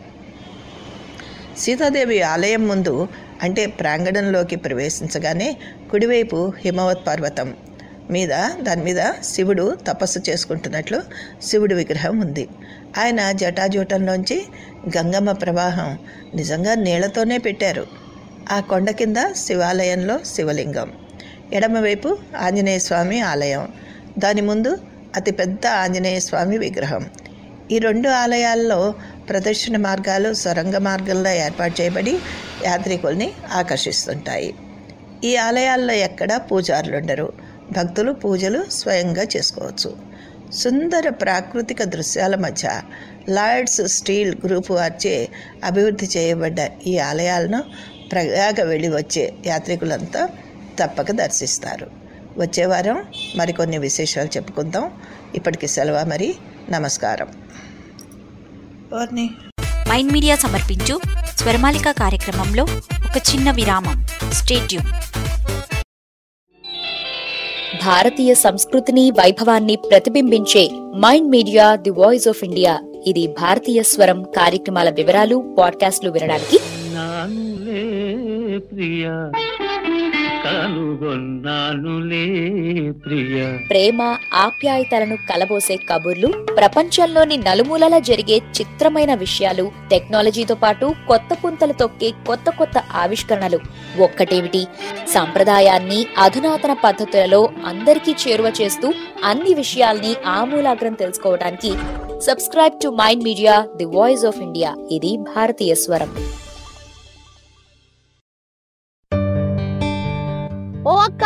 సీతాదేవి ఆలయం ముందు అంటే ప్రాంగణంలోకి ప్రవేశించగానే కుడివైపు హిమవత్ పర్వతం మీద దాని మీద శివుడు తపస్సు చేసుకుంటున్నట్లు శివుడి విగ్రహం ఉంది ఆయన జటాజూటంలోంచి గంగమ్మ ప్రవాహం నిజంగా నీళ్లతోనే పెట్టారు ఆ కొండ కింద శివాలయంలో శివలింగం ఎడమవైపు ఆంజనేయ స్వామి ఆలయం దాని ముందు అతిపెద్ద ఆంజనేయ స్వామి విగ్రహం ఈ రెండు ఆలయాల్లో ప్రదర్శన మార్గాలు సొరంగ మార్గంలో ఏర్పాటు చేయబడి యాత్రికుల్ని ఆకర్షిస్తుంటాయి ఈ ఆలయాల్లో ఎక్కడా పూజారులు ఉండరు భక్తులు పూజలు స్వయంగా చేసుకోవచ్చు సుందర ప్రాకృతిక దృశ్యాల మధ్య లాయడ్స్ స్టీల్ గ్రూపు వారిచే అభివృద్ధి చేయబడ్డ ఈ ఆలయాలను ప్రయాగ వెళ్ళి వచ్చే యాత్రికులంతా తప్పక దర్శిస్తారు వచ్చే వారం మరికొన్ని విశేషాలు చెప్పుకుందాం ఇప్పటికి సెలవు మరి నమస్కారం ఓర్ని మైండ్ మీడియా సమర్పించు స్వరమాలిక కార్యక్రమంలో ఒక చిన్న విరామం స్టేట్యూన్ భారతీయ సంస్కృతిని వైభవాన్ని ప్రతిబింబించే Mind Media the voice of India ఇది భారతీయ స్వరం కార్యక్రమాల వివరాలు పాడ్కాస్ట్లు వినడానికి నానులే ప్రియ కనుగొన్నానులే ప్రియ ప్రేమ ఆప్యాయతలను కలబోసే కబుర్లు ప్రపంచంలోని నలుమూలలా జరిగే చిత్రమైన విషయాలు టెక్నాలజీతో పాటు కొత్త పుంతలు తొక్కే కొత్త కొత్త ఆవిష్కరణలు ఒక్కటేమిటి సంప్రదాయాన్ని అధునాతన పద్ధతులలో అందరికీ చేరువ చేస్తూ అన్ని విషయాల్ని ఆమూలాగ్రం తెలుసుకోవడానికి subscribe to Mind Media the voice of India ఇది భారతీయ స్వరం ఓ అక్క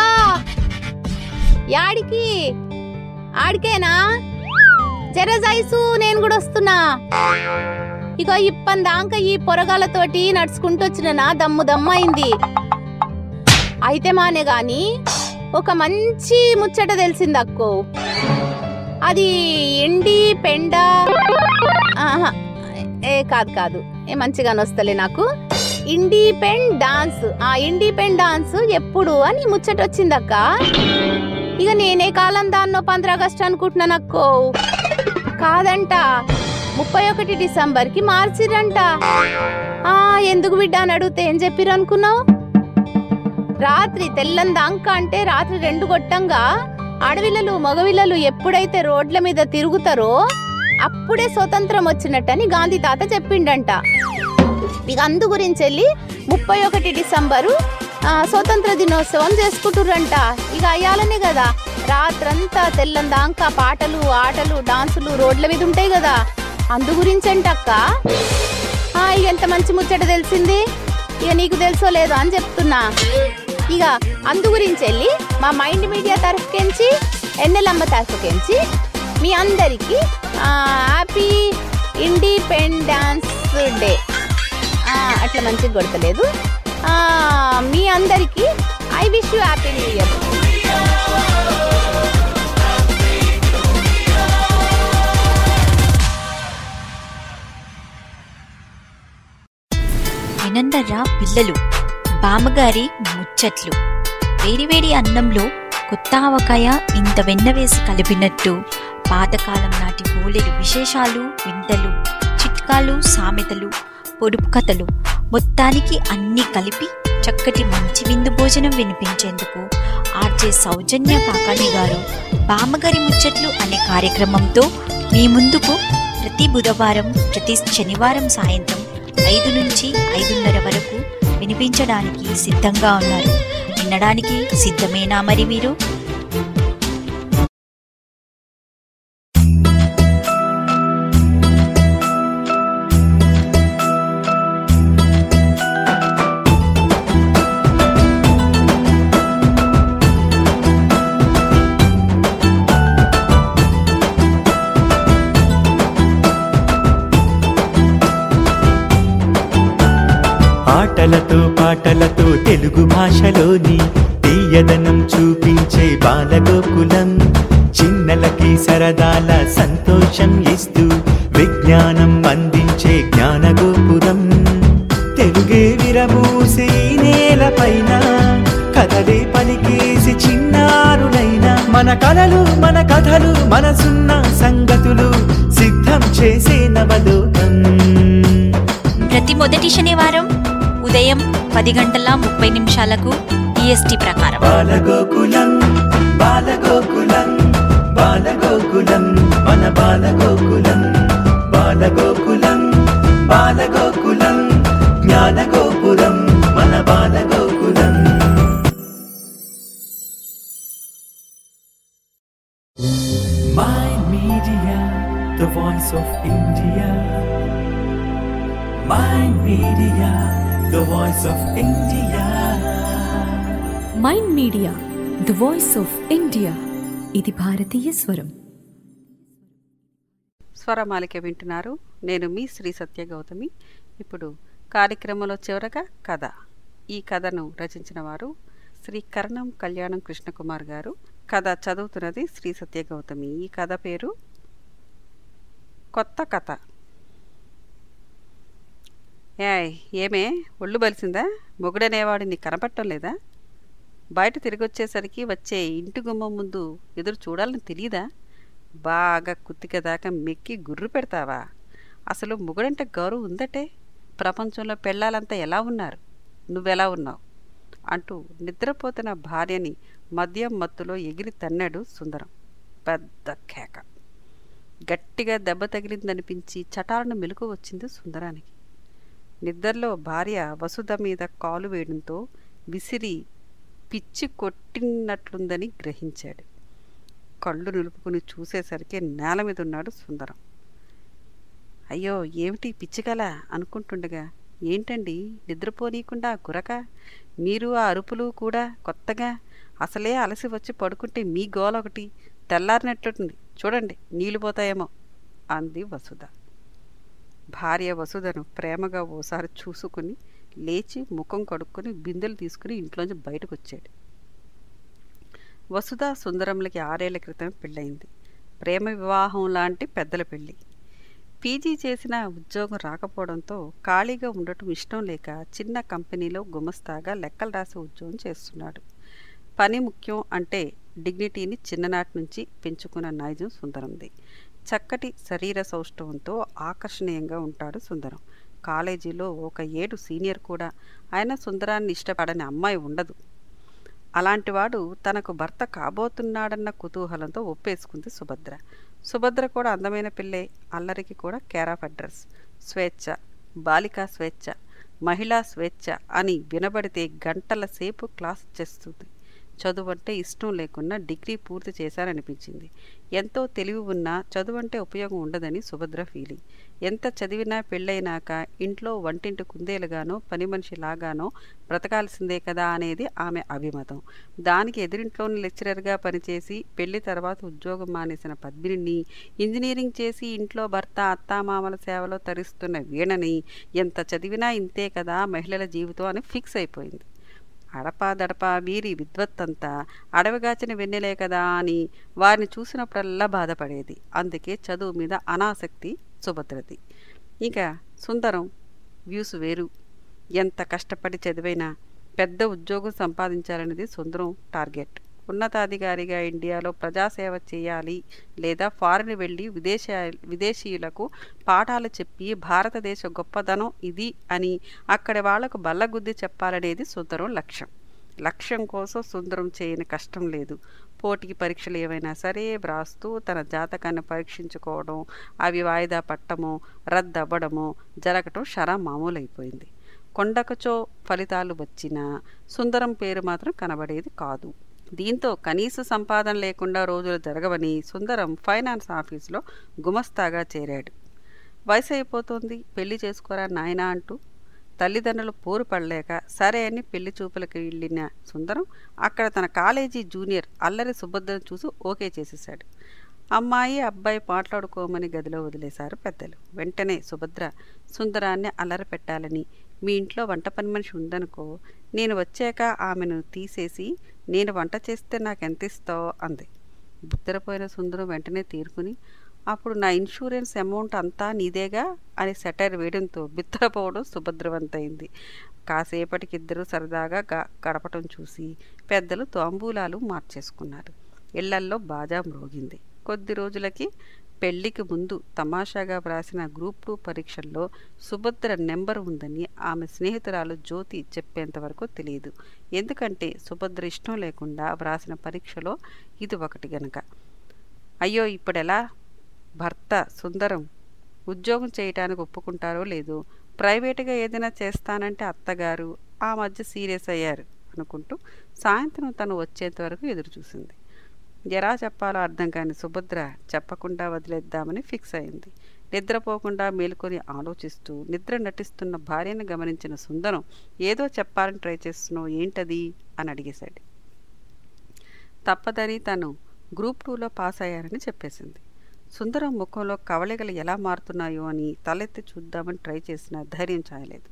యాడికి ఆడికేనా జరజైసు నేను కూడా వస్తున్నా ఇగో ఇప్పందాక ఈ పొరగాలతోటి నడుచుకుంటూ వచ్చిన నా దమ్ము దమ్ము అయింది అయితే మానే గాని ఒక మంచి ముచ్చట తెలిసింది అక్కో అది ఎండి పెండ ఆహా, ఏ కాదు కాదు ఏ మంచిగానే వస్తలే నాకు ఇండిపెండ్ డాన్స్ ఆ ఇండిపెండ్ డాన్స్ ఎప్పుడు అని ముచ్చట వచ్చిందక్క ఇక నేనే కాలం దాన్నో పంద్రాగస్ట్ అనుకుంటున్నానక్కో కాదంట ముప్పై ఒకటి డిసెంబర్ కి మార్చిరంట ఆ ఎందుకు బిడ్డ అని అడిగితే ఏం చెప్పిరు అనుకున్నావు రాత్రి తెల్లందాంక అంటే రాత్రి రెండు గొట్టంగా ఆడవిల్లలు మగవిల్లలు ఎప్పుడైతే రోడ్ల మీద తిరుగుతారో అప్పుడే స్వతంత్రం వచ్చినట్టని గాంధీ తాత చెప్పిండంట ఇక అందు గురించి వెళ్ళి ముప్పై ఒకటి డిసెంబరు ఆ, స్వతంత్ర దినోత్సవం చేసుకుంటుర్రంట ఇక అయ్యాలనే కదా రాత్రంతా తెల్లందాంక పాటలు ఆటలు డాన్సులు రోడ్ల మీద ఉంటాయి కదా అందు గురించి అంటక్క ఆ, ఇక ఎంత మంచి ముచ్చట తెలిసింది ఇక నీకు తెలుసో లేదో అని చెప్తున్నా ఇక అందు గురించి వెళ్ళి మా మైండ్ మీడియా తరఫుకెంచి ఎన్నెలమ్మ తరఫుకెంచి మీ అందరికీ హ్యాపీ ఇండిపెండెన్స్ డే ఆ, అట్లా మంచిగా కొడతలేదు ఆ, మీ అందరికీ I wish you happy new year వినందర్రా పిల్లలు బామ్మగారి ముచ్చట్లు వేడివేడి అన్నంలో కొత్త ఆవకాయ ఇంత వెన్న వేసి కలిపినట్టు పాతకాలం నాటి బోలెడు విశేషాలు వింతలు చిట్కాలు సామెతలు పొడుపు కథలు మొత్తానికి అన్నీ కలిపి చక్కటి మంచి విందు భోజనం వినిపించేందుకు ఆర్జే సౌజన్య కాకాణి గారు బామ్మగారి ముచ్చట్లు అనే కార్యక్రమంతో మీ ముందుకు ప్రతి బుధవారం ప్రతి శనివారం సాయంత్రం ఐదు నుంచి ఐదున్నర వరకు వినిపించడానికి సిద్ధంగా ఉన్నారు వినడానికి సిద్ధమేనా మరి మీరు ఆటలతో పాటలతో తెలుగు భాషలోని తీయదనం చూపించే బాలగోకులం చిన్నలకి సరదాల సంతోషం ఇస్తూ విజ్ఞానం అందించే జ్ఞానగోపురం తెలుగే విరబూసి ఈ నేలపైన కథలే పలికేసి చిన్నారులైన మన కలలు మన కథలు మనసున్న సంగతులు సిద్ధం చేసే నవలోకం ప్రతి మొదటి శనివారం ఉదయం పది గంటల ముప్పై నిమిషాలకు ఈఎస్టీ ప్రకారం బాలగోకులం బాలగోకులం బాలగోకులం మన బాలగోకులం బాలగోకులం బాలగోకులం జ్ఞానగోపురం మన Balagokulam My Media, the voice of India. My Media, the voice of India. Mind Media the voice of India ఇది భారతీయ స్వరం స్వరమాలిక వింటున్నారు నేను మీ శ్రీ సత్య గౌతమి ఇప్పుడు కార్యక్రమంలో చివరగా కథ ఈ కథను రచించిన వారు శ్రీ కరణం కళ్యాణం కృష్ణకుమార్ గారు కథ చదువుతున్నది శ్రీ సత్య గౌతమి ఈ కథ పేరు కొత్త కథ ఏయ్ ఏమే ఒళ్ళు బలిసిందా మొగుడనేవాడు నీకు కనపడటం లేదా బయట తిరిగొచ్చేసరికి వచ్చే ఇంటి గుమ్మం ముందు ఎదురు చూడాలని తెలియదా బాగా కుత్తిక దాకా మెక్కి గుర్రు పెడతావా అసలు మొగుడంటే గౌరవం ఉందటే ప్రపంచంలో పెళ్ళాలంతా ఎలా ఉన్నారు నువ్వెలా ఉన్నావు అంటూ నిద్రపోతున్న భార్యని మద్యం మత్తులో ఎగిరి తన్నాడు సుందరం పెద్ద కేక గట్టిగా దెబ్బ తగిలిందనిపించి చటాలను మెలకు వచ్చింది సుందరానికి నిద్రలో భార్య వసుధ మీద కాలు వేయడంతో విసిరి పిచ్చి కొట్టినట్లుందని గ్రహించాడు కళ్ళు నిలుపుకుని చూసేసరికి నేల మీద ఉన్నాడు సుందరం అయ్యో ఏమిటి పిచ్చికల అనుకుంటుండగా ఏంటండి నిద్రపోనీయకుండా గురక మీరు ఆ అరుపులు కూడా కొత్తగా అసలే అలసి వచ్చి పడుకుంటే మీ గోల ఒకటి తెల్లారినట్లుంది చూడండి నీళ్ళు పోతాయేమో అంది వసుధ భార్య వసుధను ప్రేమగా ఓసారి చూసుకుని లేచి ముఖం కడుక్కొని బిందెలు తీసుకుని ఇంట్లోంచి బయటకు వచ్చాడు వసుధ సుందరములకి ఆరేళ్ల క్రితం పెళ్ళయింది ప్రేమ వివాహం లాంటి పెద్దల పెళ్ళి పీజీ చేసిన ఉద్యోగం రాకపోవడంతో ఖాళీగా ఉండటం ఇష్టం లేక చిన్న కంపెనీలో గుమస్తాగా లెక్కలు రాసే ఉద్యోగం చేస్తున్నాడు పని ముఖ్యం అంటే డిగ్నిటీని చిన్ననాటి నుంచి పెంచుకున్న నైజం సుందరంది చక్కటి శరీర సౌష్ఠవంతో ఆకర్షణీయంగా ఉంటాడు సుందరం కాలేజీలో ఒక ఏడు సీనియర్ కూడా ఆయన సుందరాన్ని ఇష్టపడని అమ్మాయి ఉండదు అలాంటివాడు తనకు భర్త కాబోతున్నాడన్న కుతూహలంతో ఒప్పేసుకుంది సుభద్ర సుభద్ర కూడా అందమైన పిల్లే అల్లరికి కూడా కేర్ ఆఫ్ అడ్రస్ స్వేచ్ఛ బాలికా స్వేచ్ఛ మహిళా స్వేచ్ఛ అని వినబడితే గంటల సేపు క్లాస్ చేస్తుంది చదువు అంటే ఇష్టం లేకున్నా డిగ్రీ పూర్తి చేశారనిపించింది ఎంతో తెలివి ఉన్నా చదువు అంటే ఉపయోగం ఉండదని సుభద్ర ఫీలింగ్ ఎంత చదివినా పెళ్ళైనాక ఇంట్లో వంటింటి కుందేలుగానో పని మనిషి లాగానో బ్రతకాల్సిందే కదా అనేది ఆమె అభిమతం దానికి ఎదురింట్లోని లెక్చరర్గా పనిచేసి పెళ్లి తర్వాత ఉద్యోగం మానేసిన పద్మిని ఇంజనీరింగ్ చేసి ఇంట్లో భర్త అత్తామామల సేవలో తరిస్తున్న వీణని ఎంత చదివినా ఇంతే కదా మహిళల జీవితం అని ఫిక్స్ అయిపోయింది అడపా దడపా వీరి విద్వత్తంతా అడవిగాచిన వెన్నెలే కదా అని వారిని చూసినప్పుడల్లా బాధపడేది అందుకే చదువు మీద అనాసక్తి సుభద్రది ఇక సుందరం వ్యూస్ వేరు ఎంత కష్టపడి చదివైనా పెద్ద ఉద్యోగం సంపాదించాలనేది సుందరం టార్గెట్ ఉన్నతాధికారిగా ఇండియాలో ప్రజాసేవ చేయాలి లేదా ఫారిన్ వెళ్ళి విదేశ విదేశీయులకు పాఠాలు చెప్పి భారతదేశ గొప్పదనం ఇది అని అక్కడి వాళ్లకు బల్లగుద్ది చెప్పాలనేది సుందరం లక్ష్యం లక్ష్యం కోసం సుందరం చేయని కష్టం లేదు పోటీకి పరీక్షలు ఏవైనా సరే వ్రాస్తూ తన జాతకాన్ని పరీక్షించుకోవడం అవి వాయిదా పట్టమో రద్దవ్వడమో జరగటం షరా మామూలైపోయింది కొండకచో ఫలితాలు వచ్చినా సుందరం పేరు మాత్రం కనబడేది కాదు దీంతో కనీస సంపాదన లేకుండా రోజులు జరగవని సుందరం ఫైనాన్స్ ఆఫీసులో గుమస్తాగా చేరాడు వయసు అయిపోతుంది పెళ్లి చేసుకోరా నాయనా అంటూ తల్లిదండ్రులు పోరు పడలేక సరే అని పెళ్లి చూపులకు వెళ్ళిన సుందరం అక్కడ తన కాలేజీ జూనియర్ అల్లరి సుభద్రను చూసి ఓకే చేసేశాడు అమ్మాయి అబ్బాయి మాట్లాడుకోమని గదిలో వదిలేశారు పెద్దలు వెంటనే సుభద్ర సుందరాన్ని అల్లరి పెట్టాలని మీ ఇంట్లో వంట పని మనిషి ఉందనుకో నేను వచ్చాక ఆమెను తీసేసి నేను వంట చేస్తే నాకు ఎంత ఇస్తావు అంది బుద్ధరపోయిన సుందరం వెంటనే తీరుకుని అప్పుడు నా ఇన్సూరెన్స్ అమౌంట్ అంతా నీదేగా అని సెటైర్ వేయడంతో బిత్తరపోవడం సుభద్రవంతైంది కాసేపటికి ఇద్దరు సరదాగా గ- గడపటం చూసి పెద్దలు తాంబూలాలు మార్చేసుకున్నారు ఇళ్లల్లో బాజా మ్రోగింది కొద్ది రోజులకి పెళ్లికి ముందు తమాషాగా వ్రాసిన గ్రూప్ టూ పరీక్షల్లో సుభద్ర నెంబర్ ఉందని ఆమె స్నేహితురాలు జ్యోతి చెప్పేంత వరకు తెలియదు ఎందుకంటే సుభద్ర ఇష్టం లేకుండా వ్రాసిన పరీక్షలో ఇది ఒకటి గనక అయ్యో ఇప్పుడెలా భర్త సుందరం ఉద్యోగం చేయటానికి ఒప్పుకుంటారో లేదో ప్రైవేటుగా ఏదైనా చేస్తానంటే అత్తగారు ఆ మధ్య సీరియస్ అయ్యారు అనుకుంటూ సాయంత్రం తను వచ్చేంత వరకు ఎదురు చూసింది ఎలా చెప్పాలో అర్థం కాని సుభద్ర చెప్పకుండా వదిలేద్దామని ఫిక్స్ అయింది నిద్రపోకుండా మేలుకొని ఆలోచిస్తూ నిద్ర నటిస్తున్న భార్యను గమనించిన సుందరం ఏదో చెప్పాలని ట్రై చేస్తున్నావు ఏంటది అని అడిగేశాడు తప్పదని తను గ్రూప్ టూలో పాస్ అయ్యారని చెప్పేసింది సుందరం ముఖంలో కవళికలు ఎలా మారుతున్నాయో అని తలెత్తి చూద్దామని ట్రై చేసినా ధైర్యం చాయలేదు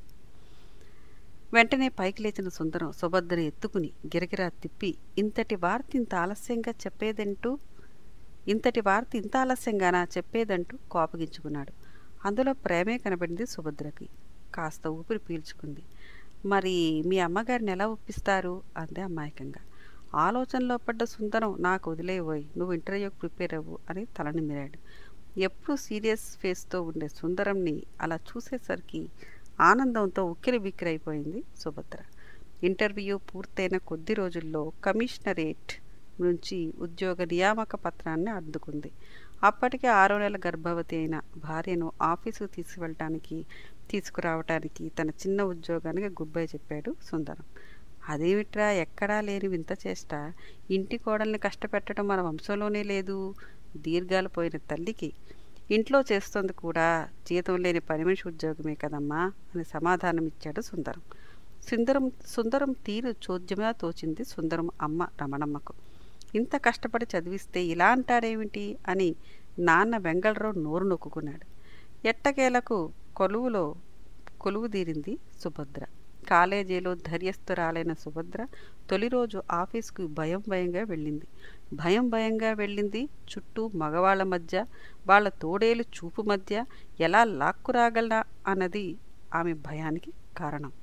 వెంటనే పైకి లేచిన సుందరం సుభద్రని ఎత్తుకుని గిరగిరా తిప్పి ఇంతటి వార్త ఇంత ఆలస్యంగా చెప్పేదంటూ ఇంతటి వార్త ఇంత ఆలస్యంగానా చెప్పేదంటూ కోపగించుకున్నాడు అందులో ప్రేమే కనబడింది సుభద్రకి కాస్త ఊపిరి పీల్చుకుంది మరి మీ అమ్మగారిని ఎలా ఒప్పిస్తారు అందే అమాయకంగా ఆలోచనలో పడ్డ సుందరం నాకు వదిలేవోయ్ నువ్వు ఇంటర్వ్యూకి ప్రిపేర్ అవ్వు అని తలనిమిరాడు ఎప్పుడూ సీరియస్ ఫేస్తో ఉండే సుందరంని అలా చూసేసరికి ఆనందంతో ఉక్కిరి బిక్కిరైపోయింది సుభద్ర ఇంటర్వ్యూ పూర్తయిన కొద్ది రోజుల్లో కమిషనరేట్ నుంచి ఉద్యోగ నియామక పత్రాన్ని అందుకుంది అప్పటికే ఆరో నెల గర్భవతి అయిన భార్యను ఆఫీసుకు తీసుకువెళ్ళటానికి తీసుకురావటానికి తన చిన్న ఉద్యోగానికి గుడ్ బై చెప్పాడు సుందరం అదేమిట్రా ఎక్కడా లేని వింత చేష్ట ఇంటి కోడల్ని కష్టపెట్టడం మన వంశంలోనే లేదు దీర్ఘాలు పోయిన తల్లికి ఇంట్లో చేస్తుంది కూడా జీతం లేని పని మనిషి ఉద్యోగమే కదమ్మా అని సమాధానం ఇచ్చాడు సుందరం సుందరం సుందరం తీరు చోద్యమే తోచింది సుందరం అమ్మ రమణమ్మకు ఇంత కష్టపడి చదివిస్తే ఇలా అంటాడేమిటి అని నాన్న వెంగళరావు నోరు నొక్కుకున్నాడు ఎట్టకేలకు కొలువులో కొలువు తీరింది సుభద్ర కాలేజీలో ధైర్యస్తురాలైన సుభద్ర తొలి రోజు ఆఫీస్కు భయం భయంగా వెళ్ళింది భయం భయంగా వెళ్ళింది చుట్టూ మగవాళ్ళ మధ్య వాళ్ళ తోడేలు చూపు మధ్య ఎలా లాక్కురాగలనా అన్నది ఆమె భయానికి కారణం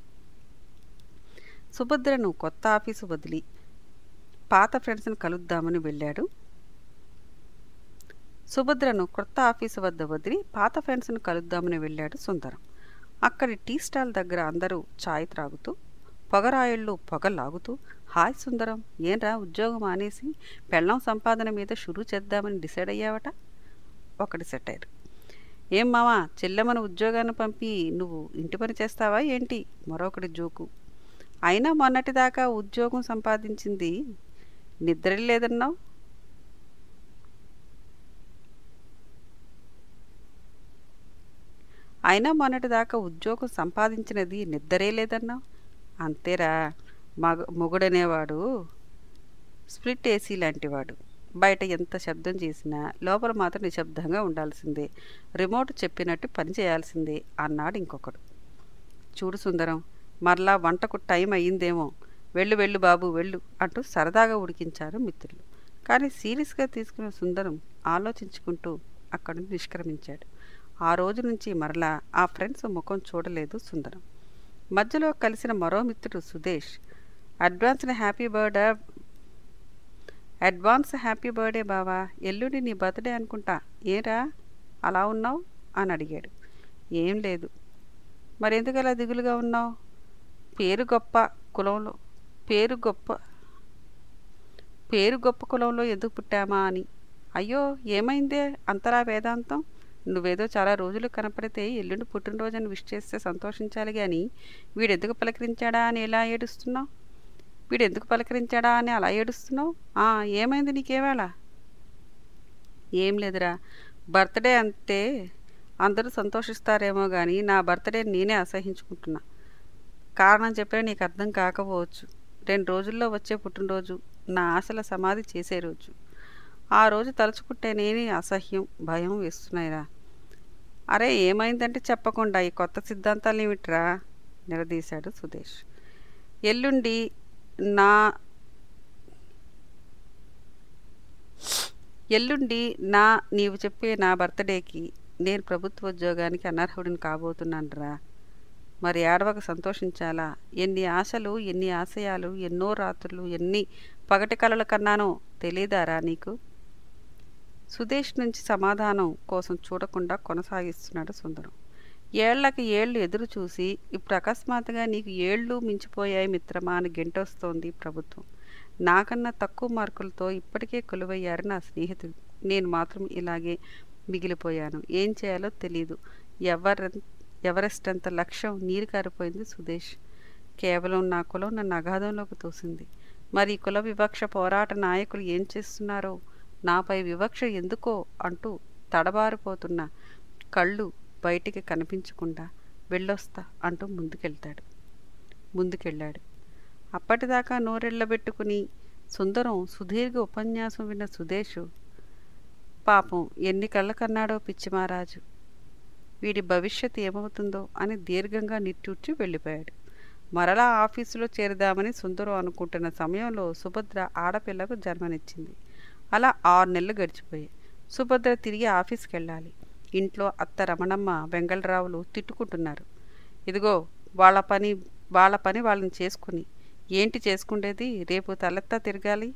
సుభద్రను కొత్త ఆఫీసు వదిలి పాత ఫ్రెండ్స్ని కలుద్దామని వెళ్ళాడు సుభద్రను కొత్త ఆఫీసు వద్ద వదిలి పాత ఫ్రెండ్స్ను కలుద్దామని వెళ్ళాడు సుందరం అక్కడి టీ స్టాల్ దగ్గర అందరూ ఛాయ్ త్రాగుతూ పొగరాయుళ్ళు పొగ లాగుతూ హాయ్ సుందరం ఏంరా ఉద్యోగం మానేసి పెళ్ళం సంపాదన మీద షురూ చేద్దామని డిసైడ్ అయ్యావట ఒకటి సెట్ అయ్యారు ఏం మావా చెల్లెమన ఉద్యోగాన్ని పంపి నువ్వు ఇంటి పని చేస్తావా ఏంటి మరొకటి జోకు అయినా మొన్నటిదాకా ఉద్యోగం సంపాదించింది నిద్ర లేదన్నావు అయినా మొన్నటిదాకా ఉద్యోగం సంపాదించినది నిద్రే లేదన్నావు అంతేరా మగ మొగుడనేవాడు స్ప్లిట్ ఏసీ లాంటివాడు బయట ఎంత శబ్దం చేసినా లోపల మాత్రం నిశ్శబ్దంగా ఉండాల్సిందే రిమోట్ చెప్పినట్టు పని చేయాల్సిందే అన్నాడు ఇంకొకడు చూడు సుందరం మరలా వంటకు టైం అయ్యిందేమో వెళ్ళు వెళ్ళు బాబు వెళ్ళు అంటూ సరదాగా ఉడికించారు మిత్రులు కానీ సీరియస్గా తీసుకున్న సుందరం ఆలోచించుకుంటూ అక్కడి నుండి నిష్క్రమించాడు ఆ రోజు నుంచి మరలా ఆ ఫ్రెండ్స్ ముఖం చూడలేదు సుందరం మధ్యలో కలిసిన మరో మిత్రుడు Sudesh advanced happy birthday advance happy birthday బావా ఎల్లుండి నీ బర్త్డే అనుకుంటా ఏరా అలా ఉన్నావు అని అడిగాడు ఏం లేదు మరెందుకు అలా దిగులుగా ఉన్నావు పేరు గొప్ప కులంలో పేరు గొప్ప పేరు గొప్ప కులంలో ఎందుకు పుట్టామా అని అయ్యో ఏమైందే అంతలా వేదాంతం నువ్వేదో చాలా రోజులు కనపడితే ఎల్లుండి పుట్టినరోజుని విష్ చేస్తే సంతోషించాలి కానీ వీడెందుకు పలకరించాడా అని ఎలా ఏడుస్తున్నావు వీడెందుకు పలకరించాడా అని అలా ఏడుస్తున్నావు ఏమైంది నీకేవేళ ఏం లేదురా బర్త్డే అంతే అందరూ సంతోషిస్తారేమో కానీ నా బర్త్డే నేనే అసహించుకుంటున్నా కారణం చెప్పే నీకు అర్థం కాకపోవచ్చు రెండు రోజుల్లో వచ్చే పుట్టినరోజు నా ఆశల సమాధి చేసే రోజు ఆ రోజు తలుచుకుంటే నేనే అసహ్యం భయం వేస్తున్నాయిరా అరే ఏమైందంటే చెప్పకుండా ఈ కొత్త సిద్ధాంతాలు ఏమిట్రా నిలదీశాడు సుదేష్ ఎల్లుండి నా ఎల్లుండి నా నీవు చెప్పే నా బర్త్డేకి నేను ప్రభుత్వ ఉద్యోగానికి అనర్హుడిని కాబోతున్నానురా మరి ఏడవక సంతోషించాలా ఎన్ని ఆశలు ఎన్ని ఆశయాలు ఎన్నో రాత్రులు ఎన్ని పగటి కలల కన్నానో తెలీదారా నీకు సుదేష్ నుంచి సమాధానం కోసం చూడకుండా కొనసాగిస్తున్నాడు సుందరం ఏళ్లకి ఏళ్ళు ఎదురు చూసి ఇప్పుడు అకస్మాత్తుగా నీకు ఏళ్ళు మించిపోయాయి మిత్రమా అని గెంటొస్తోంది ప్రభుత్వం నాకన్నా తక్కువ మార్కులతో ఇప్పటికే కొలువయ్యారు నా స్నేహితుడు నేను మాత్రం ఇలాగే మిగిలిపోయాను ఏం చేయాలో తెలియదు ఎవర ఎవరెస్ట్ అంత లక్ష్యం నీరు కారిపోయింది సుదేష్ కేవలం నా కులం నన్ను అగాధంలోకి తోసింది మరి ఈ కుల వివక్ష పోరాట నాయకులు ఏం చేస్తున్నారో నాపై వివక్ష ఎందుకో అంటూ తడబారిపోతున్న కళ్ళు బయటికి కనిపించకుండా వెళ్ళొస్తా అంటూ ముందుకెళ్తాడు ముందుకెళ్ళాడు అప్పటిదాకా నోరెళ్ళబెట్టుకుని సుందరం సుదీర్ఘ ఉపన్యాసం విన్న సుదేశు పాపం ఎన్ని కళ్ళ కన్నాడో పిచ్చి మహారాజు వీడి భవిష్యత్ ఏమవుతుందో అని దీర్ఘంగా నిట్టూర్చి వెళ్ళిపోయాడు మరలా ఆఫీసులో చేరదామని సుందరం అనుకుంటున్న సమయంలో సుభద్ర ఆడపిల్లకు జన్మనిచ్చింది అలా ఆరు నెలలు గడిచిపోయాయి సుభద్ర తిరిగి ఆఫీస్కి వెళ్ళాలి ఇంట్లో అత్త రమణమ్మ వెంగళరావులు తిట్టుకుంటున్నారు ఇదిగో వాళ్ళ పని వాళ్ళ పని వాళ్ళని చేసుకుని ఏంటి చేసుకుండేది రేపు తలెత్తా తిరగాలి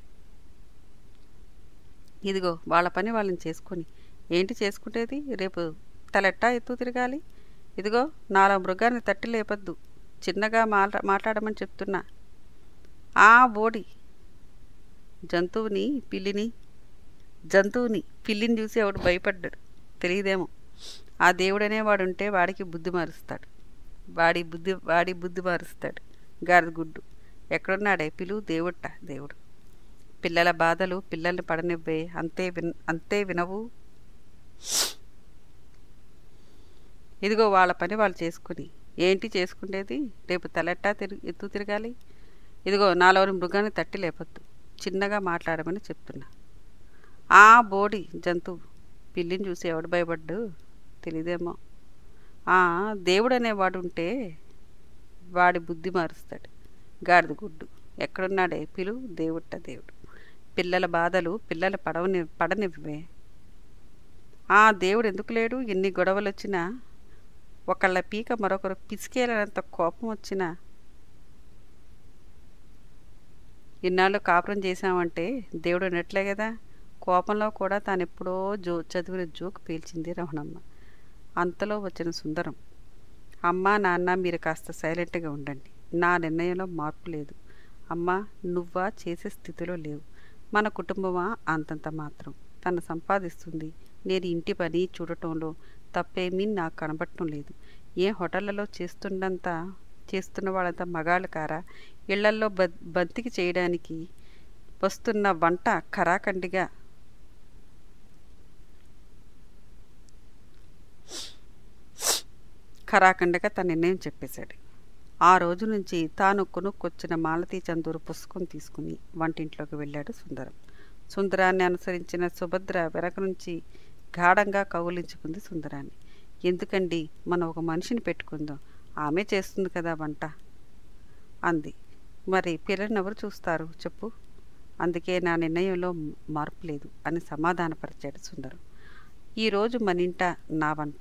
ఇదిగో వాళ్ళ పని వాళ్ళని చేసుకొని ఏంటి చేసుకుంటేది రేపు తలెట్టా ఎత్తు తిరగాలి ఇదిగో నాలుగు మృగాన్ని తట్టి లేపద్దు చిన్నగా మాట్లా మాట్లాడమని చెప్తున్నా ఆ బోడి జంతువుని పిల్లిని జంతువుని పిల్లిని చూసి ఎవడు భయపడ్డాడు తెలియదేమో ఆ దేవుడనే వాడు ఉంటే వాడికి బుద్ధి మారుస్తాడు వాడి బుద్ధి వాడి బుద్ధి మారుస్తాడు గాడిద గుడ్డు ఎక్కడున్నాడే పిలువు దేవుడట దేవుడు పిల్లల బాధలు పిల్లల్ని పడనివ్వే అంతే విన్ అంతే వినవు ఇదిగో వాళ్ళ పని వాళ్ళు చేసుకుని ఏంటి చేసుకునేది రేపు తలెట్టా తిరిగి ఎత్తు తిరగాలి ఇదిగో నాలోని మృగాన్ని తట్టి లేపొద్దు చిన్నగా మాట్లాడమని చెప్తున్నా ఆ బోడి జంతువు పిల్లిని చూసి ఎవడు భయపడ్డు తెలియదేమో ఆ దేవుడు అనేవాడు ఉంటే వాడి బుద్ధి మారుస్తాడు గాడిద గుడ్డు ఎక్కడున్నాడే పిలు దేవుట్ట దేవుడు పిల్లల బాధలు పిల్లలు పడవని పడనివ్వే ఆ దేవుడు ఎందుకు లేడు ఎన్ని గొడవలు వచ్చినా ఒకళ్ళ పీక మరొకరు పిసికేలనంత కోపం వచ్చినా ఇన్నాళ్ళు కాపురం చేశామంటే దేవుడు అన్నట్లే కదా కోపంలో కూడా తాను ఎప్పుడో జో చదివిన జోక్ పీల్చింది రమణమ్మ అంతలో వచ్చిన సుందరం అమ్మ నాన్న మీరు కాస్త సైలెంట్గా ఉండండి నా నిర్ణయంలో మార్పు లేదు అమ్మ నువ్వా చేసే స్థితిలో లేవు మన కుటుంబమా అంతంత మాత్రం తను సంపాదిస్తుంది నేను ఇంటి పని చూడటంలో తప్పేమీ నాకు కనబడటం లేదు ఏ హోటళ్లలో చేస్తున్నంత చేస్తున్న వాళ్ళంతా మగాళ్ళు కారా ఇళ్లల్లో బ బంతికి చేయడానికి వస్తున్న వంట ఖరాఖండిగా ఖరాఖండిగా తన నిర్ణయం చెప్పేశాడు ఆ రోజు నుంచి తాను కొనుక్కొచ్చిన మాలతీ చందూరు పుస్తకం తీసుకుని వంటింట్లోకి వెళ్ళాడు సుందరం సుందరాన్ని అనుసరించిన సుభద్ర వెనక నుంచి గాఢంగా కౌలించుకుంది సుందరాన్ని ఎందుకండి మనం ఒక మనిషిని పెట్టుకుందాం ఆమె చేస్తుంది కదా వంట అంది మరి పిల్లల్ని ఎవరు చూస్తారు చెప్పు అందుకే నా నిర్ణయంలో మార్పు లేదు అని సమాధానపరిచాడు సుందరం ఈరోజు మన ఇంట నా వంట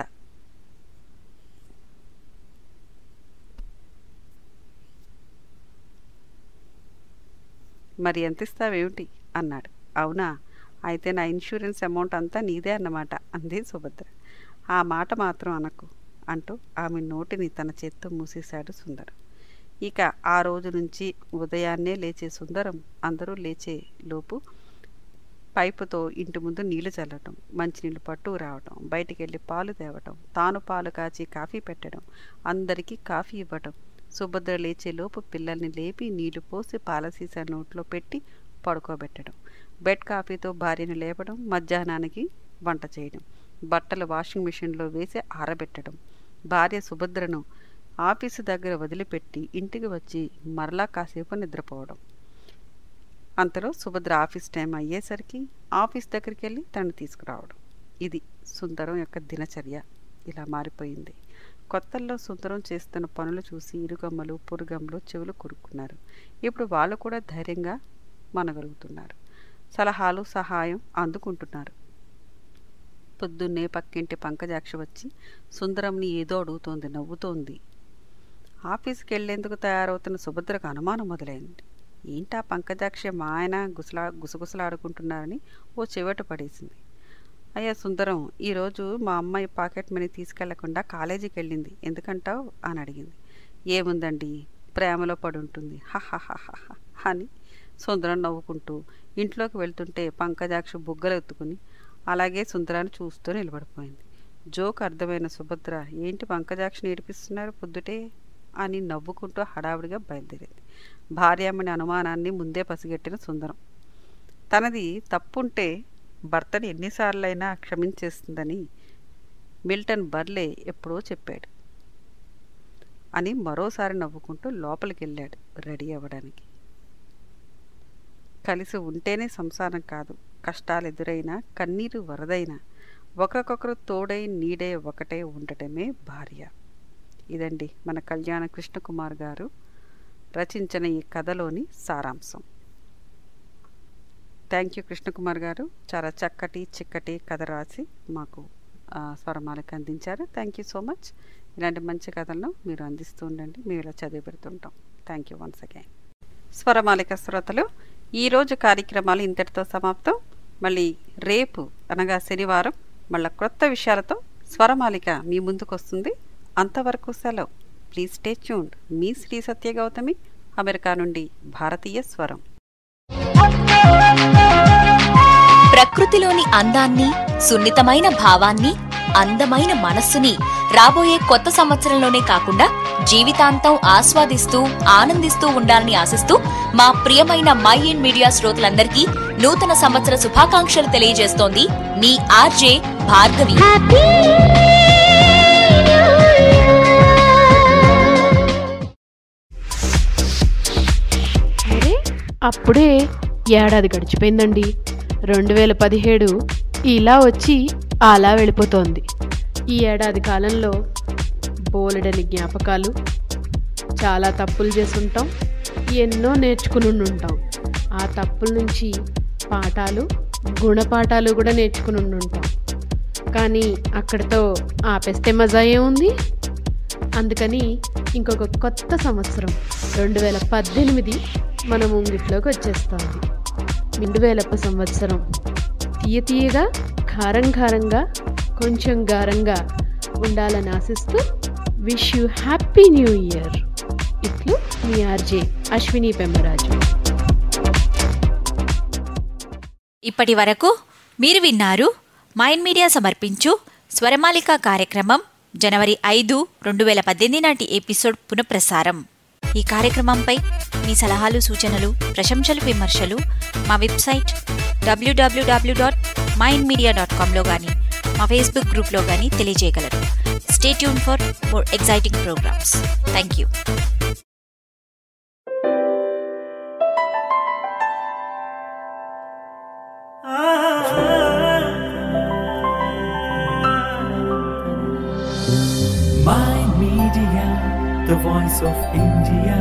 మరి ఎంత ఇస్తావేమిటి అన్నాడు అవునా అయితే నా ఇన్సూరెన్స్ అమౌంట్ అంతా నీదే అన్నమాట అంది సుభద్ర ఆ మాట మాత్రం అనకు అంటూ ఆమె నోటిని తన చేత్తో మూసేశాడు సుందరం ఇక ఆ రోజు నుంచి ఉదయాన్నే లేచే సుందరం అందరూ లేచే లోపు పైపుతో ఇంటి ముందు నీళ్లు చల్లటం మంచినీళ్ళు పట్టు రావటం బయటికి వెళ్ళి పాలు తేవటం తాను పాలు కాచి కాఫీ పెట్టడం అందరికీ కాఫీ ఇవ్వటం సుభద్ర లేచేలోపు పిల్లల్ని లేపి నీళ్లు పోసి పాల సీసా నోట్లో పెట్టి పడుకోబెట్టడం బెడ్ కాఫీతో భార్యను లేపడం మధ్యాహ్నానికి వంట చేయడం బట్టలు వాషింగ్ మిషన్లో వేసి ఆరబెట్టడం భార్య సుభద్రను ఆఫీసు దగ్గర వదిలిపెట్టి ఇంటికి వచ్చి మరలా కాసేపు నిద్రపోవడం అంతలో సుభద్ర ఆఫీస్ టైం అయ్యేసరికి ఆఫీస్ దగ్గరికి వెళ్ళి తను తీసుకురావడం ఇది సుందరం యొక్క దినచర్య ఇలా మారిపోయింది కొత్తల్లో సుందరం చేస్తున్న పనులు చూసి ఇరుగమ్మలు పొరుగమ్మలు చెవులు కొరుక్కున్నారు ఇప్పుడు వాళ్ళు కూడా ధైర్యంగా మనగలుగుతున్నారు సలహాలు సహాయం అందుకుంటున్నారు పొద్దున్నే పక్కింటి పంకజాక్ష వచ్చి సుందరంని ఏదో అడుగుతోంది నవ్వుతోంది ఆఫీస్కి వెళ్లేందుకు తయారవుతున్న సుభద్రకు అనుమానం మొదలైంది ఏంటా పంకజాక్ష మా ఆయన గుసలా గుసగుసలాడుకుంటున్నారని ఓ చెవట పడేసింది అయ్యా సుందరం ఈరోజు మా అమ్మాయి పాకెట్ మనీ తీసుకెళ్లకుండా కాలేజీకి వెళ్ళింది ఎందుకంటావు అని అడిగింది ఏముందండి ప్రేమలో పడి ఉంటుంది హహహహ అని సుందరం నవ్వుకుంటూ ఇంట్లోకి వెళ్తుంటే పంకజాక్ష బుగ్గలు ఎత్తుకుని అలాగే సుందరాన్ని చూస్తూ నిలబడిపోయింది జోక్ అర్థమైన సుభద్ర ఏంటి పంకజాక్షిని ఏడిపిస్తున్నారు పొద్దుటే అని నవ్వుకుంటూ హడావుడిగా బయలుదేరింది భార్యామణి అనుమానాన్ని ముందే పసిగట్టిన సుందరం తనది తప్పుంటే భర్తని ఎన్నిసార్లైనా క్షమించేస్తుందని మిల్టన్ బర్లే ఎప్పుడో చెప్పాడు అని మరోసారి నవ్వుకుంటూ లోపలికి వెళ్ళాడు రెడీ అవ్వడానికి కలిసి ఉంటేనే సంసారం కాదు కష్టాలు ఎదురైనా కన్నీరు వరదైనా ఒకరికొకరు తోడై నీడే ఒకటే ఉండటమే భార్య ఇదండి మన కళ్యాణ కృష్ణకుమార్ గారు రచించిన ఈ కథలోని సారాంశం థ్యాంక్ యూ కృష్ణకుమార్ గారు చాలా చక్కటి చిక్కటి కథ రాసి మాకు ఆ, స్వరమాలకు అందించారు థ్యాంక్ యూ సో మచ్ ఇలాంటి మంచి కథలను మీరు అందిస్తూ ఉండండి మేము ఇలా చదివి పెడుతుంటాం thank you once again Swaramalika శ్రోతలు ఈరోజు కార్యక్రమాలు ఇంతటితో సమాప్తం మళ్ళీ రేపు అనగా శనివారం మళ్ళీ క్రొత్త విషయాలతో స్వరమాలిక మీ ముందుకు వస్తుంది అంతవరకు సెలవు ప్లీజ్ స్టే ట్యూన్డ్ మీ శ్రీ సత్య గౌతమి అమెరికా నుండి భారతీయ స్వరం ప్రకృతిలోని అందాన్ని సున్నితమైన భావాన్ని అందమైన మనస్సుని రాబోయే కొత్త సంవత్సరంలోనే కాకుండా జీవితాంతం ఆస్వాదిస్తూ ఆనందిస్తూ ఉండాలని ఆశిస్తూ మా ప్రియమైన మై ఇన్ మీడియా శ్రోతలందరికీ నూతన సంవత్సర శుభాకాంక్షలు తెలియజేస్తోంది మీ ఆర్జే భార్గవి అరే అప్పుడే ఏడాది గడిచిపోయిందండి రెండు వేల పదిహేడు ఇలా వచ్చి అలా వెళ్ళిపోతోంది ఈ ఏడాది కాలంలో బోలెడని జ్ఞాపకాలు చాలా తప్పులు చేసుంటాం ఎన్నో నేర్చుకుని ఉంటాం ఆ తప్పుల నుంచి పాఠాలు గుణపాఠాలు కూడా నేర్చుకుని ఉంటాం కానీ అక్కడితో ఆపేస్తే మజా ఏముంది అందుకని ఇంకొక కొత్త సంవత్సరం రెండు వేల పద్దెనిమిది మన ముంగిట్లోకి వచ్చేస్తుంది రెండు వేలప్ప సంవత్సరం తీయ తీయగా ఖారం ఖారంగా కొంచెం గారంగా ఉండాలని ఆశిస్తూ wish you happy new year ఇట్లు మీ ఆర్జే అశ్విని పెమ్మరాజు ఇప్పటి వరకు మీరు విన్నారు మైండ్ మీడియా సమర్పించు స్వరమాలిక కార్యక్రమం జనవరి ఐదు రెండు వేల పద్దెనిమిది నాటి ఎపిసోడ్ పునఃప్రసారం ఈ కార్యక్రమంపై మీ సలహాలు సూచనలు ప్రశంసలు విమర్శలు మా website WWW dot Mind Media dot కామ్లో కానీ మా ఫేస్బుక్ గ్రూప్లో కానీ తెలియజేయగలరు stay tune for more exciting programmes thank you My Media, the voice of India.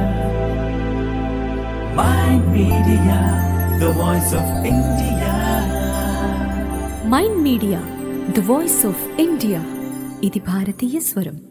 My Media, the voice of India. Mind Media the voice of India ఇది భారతీయ స్వరం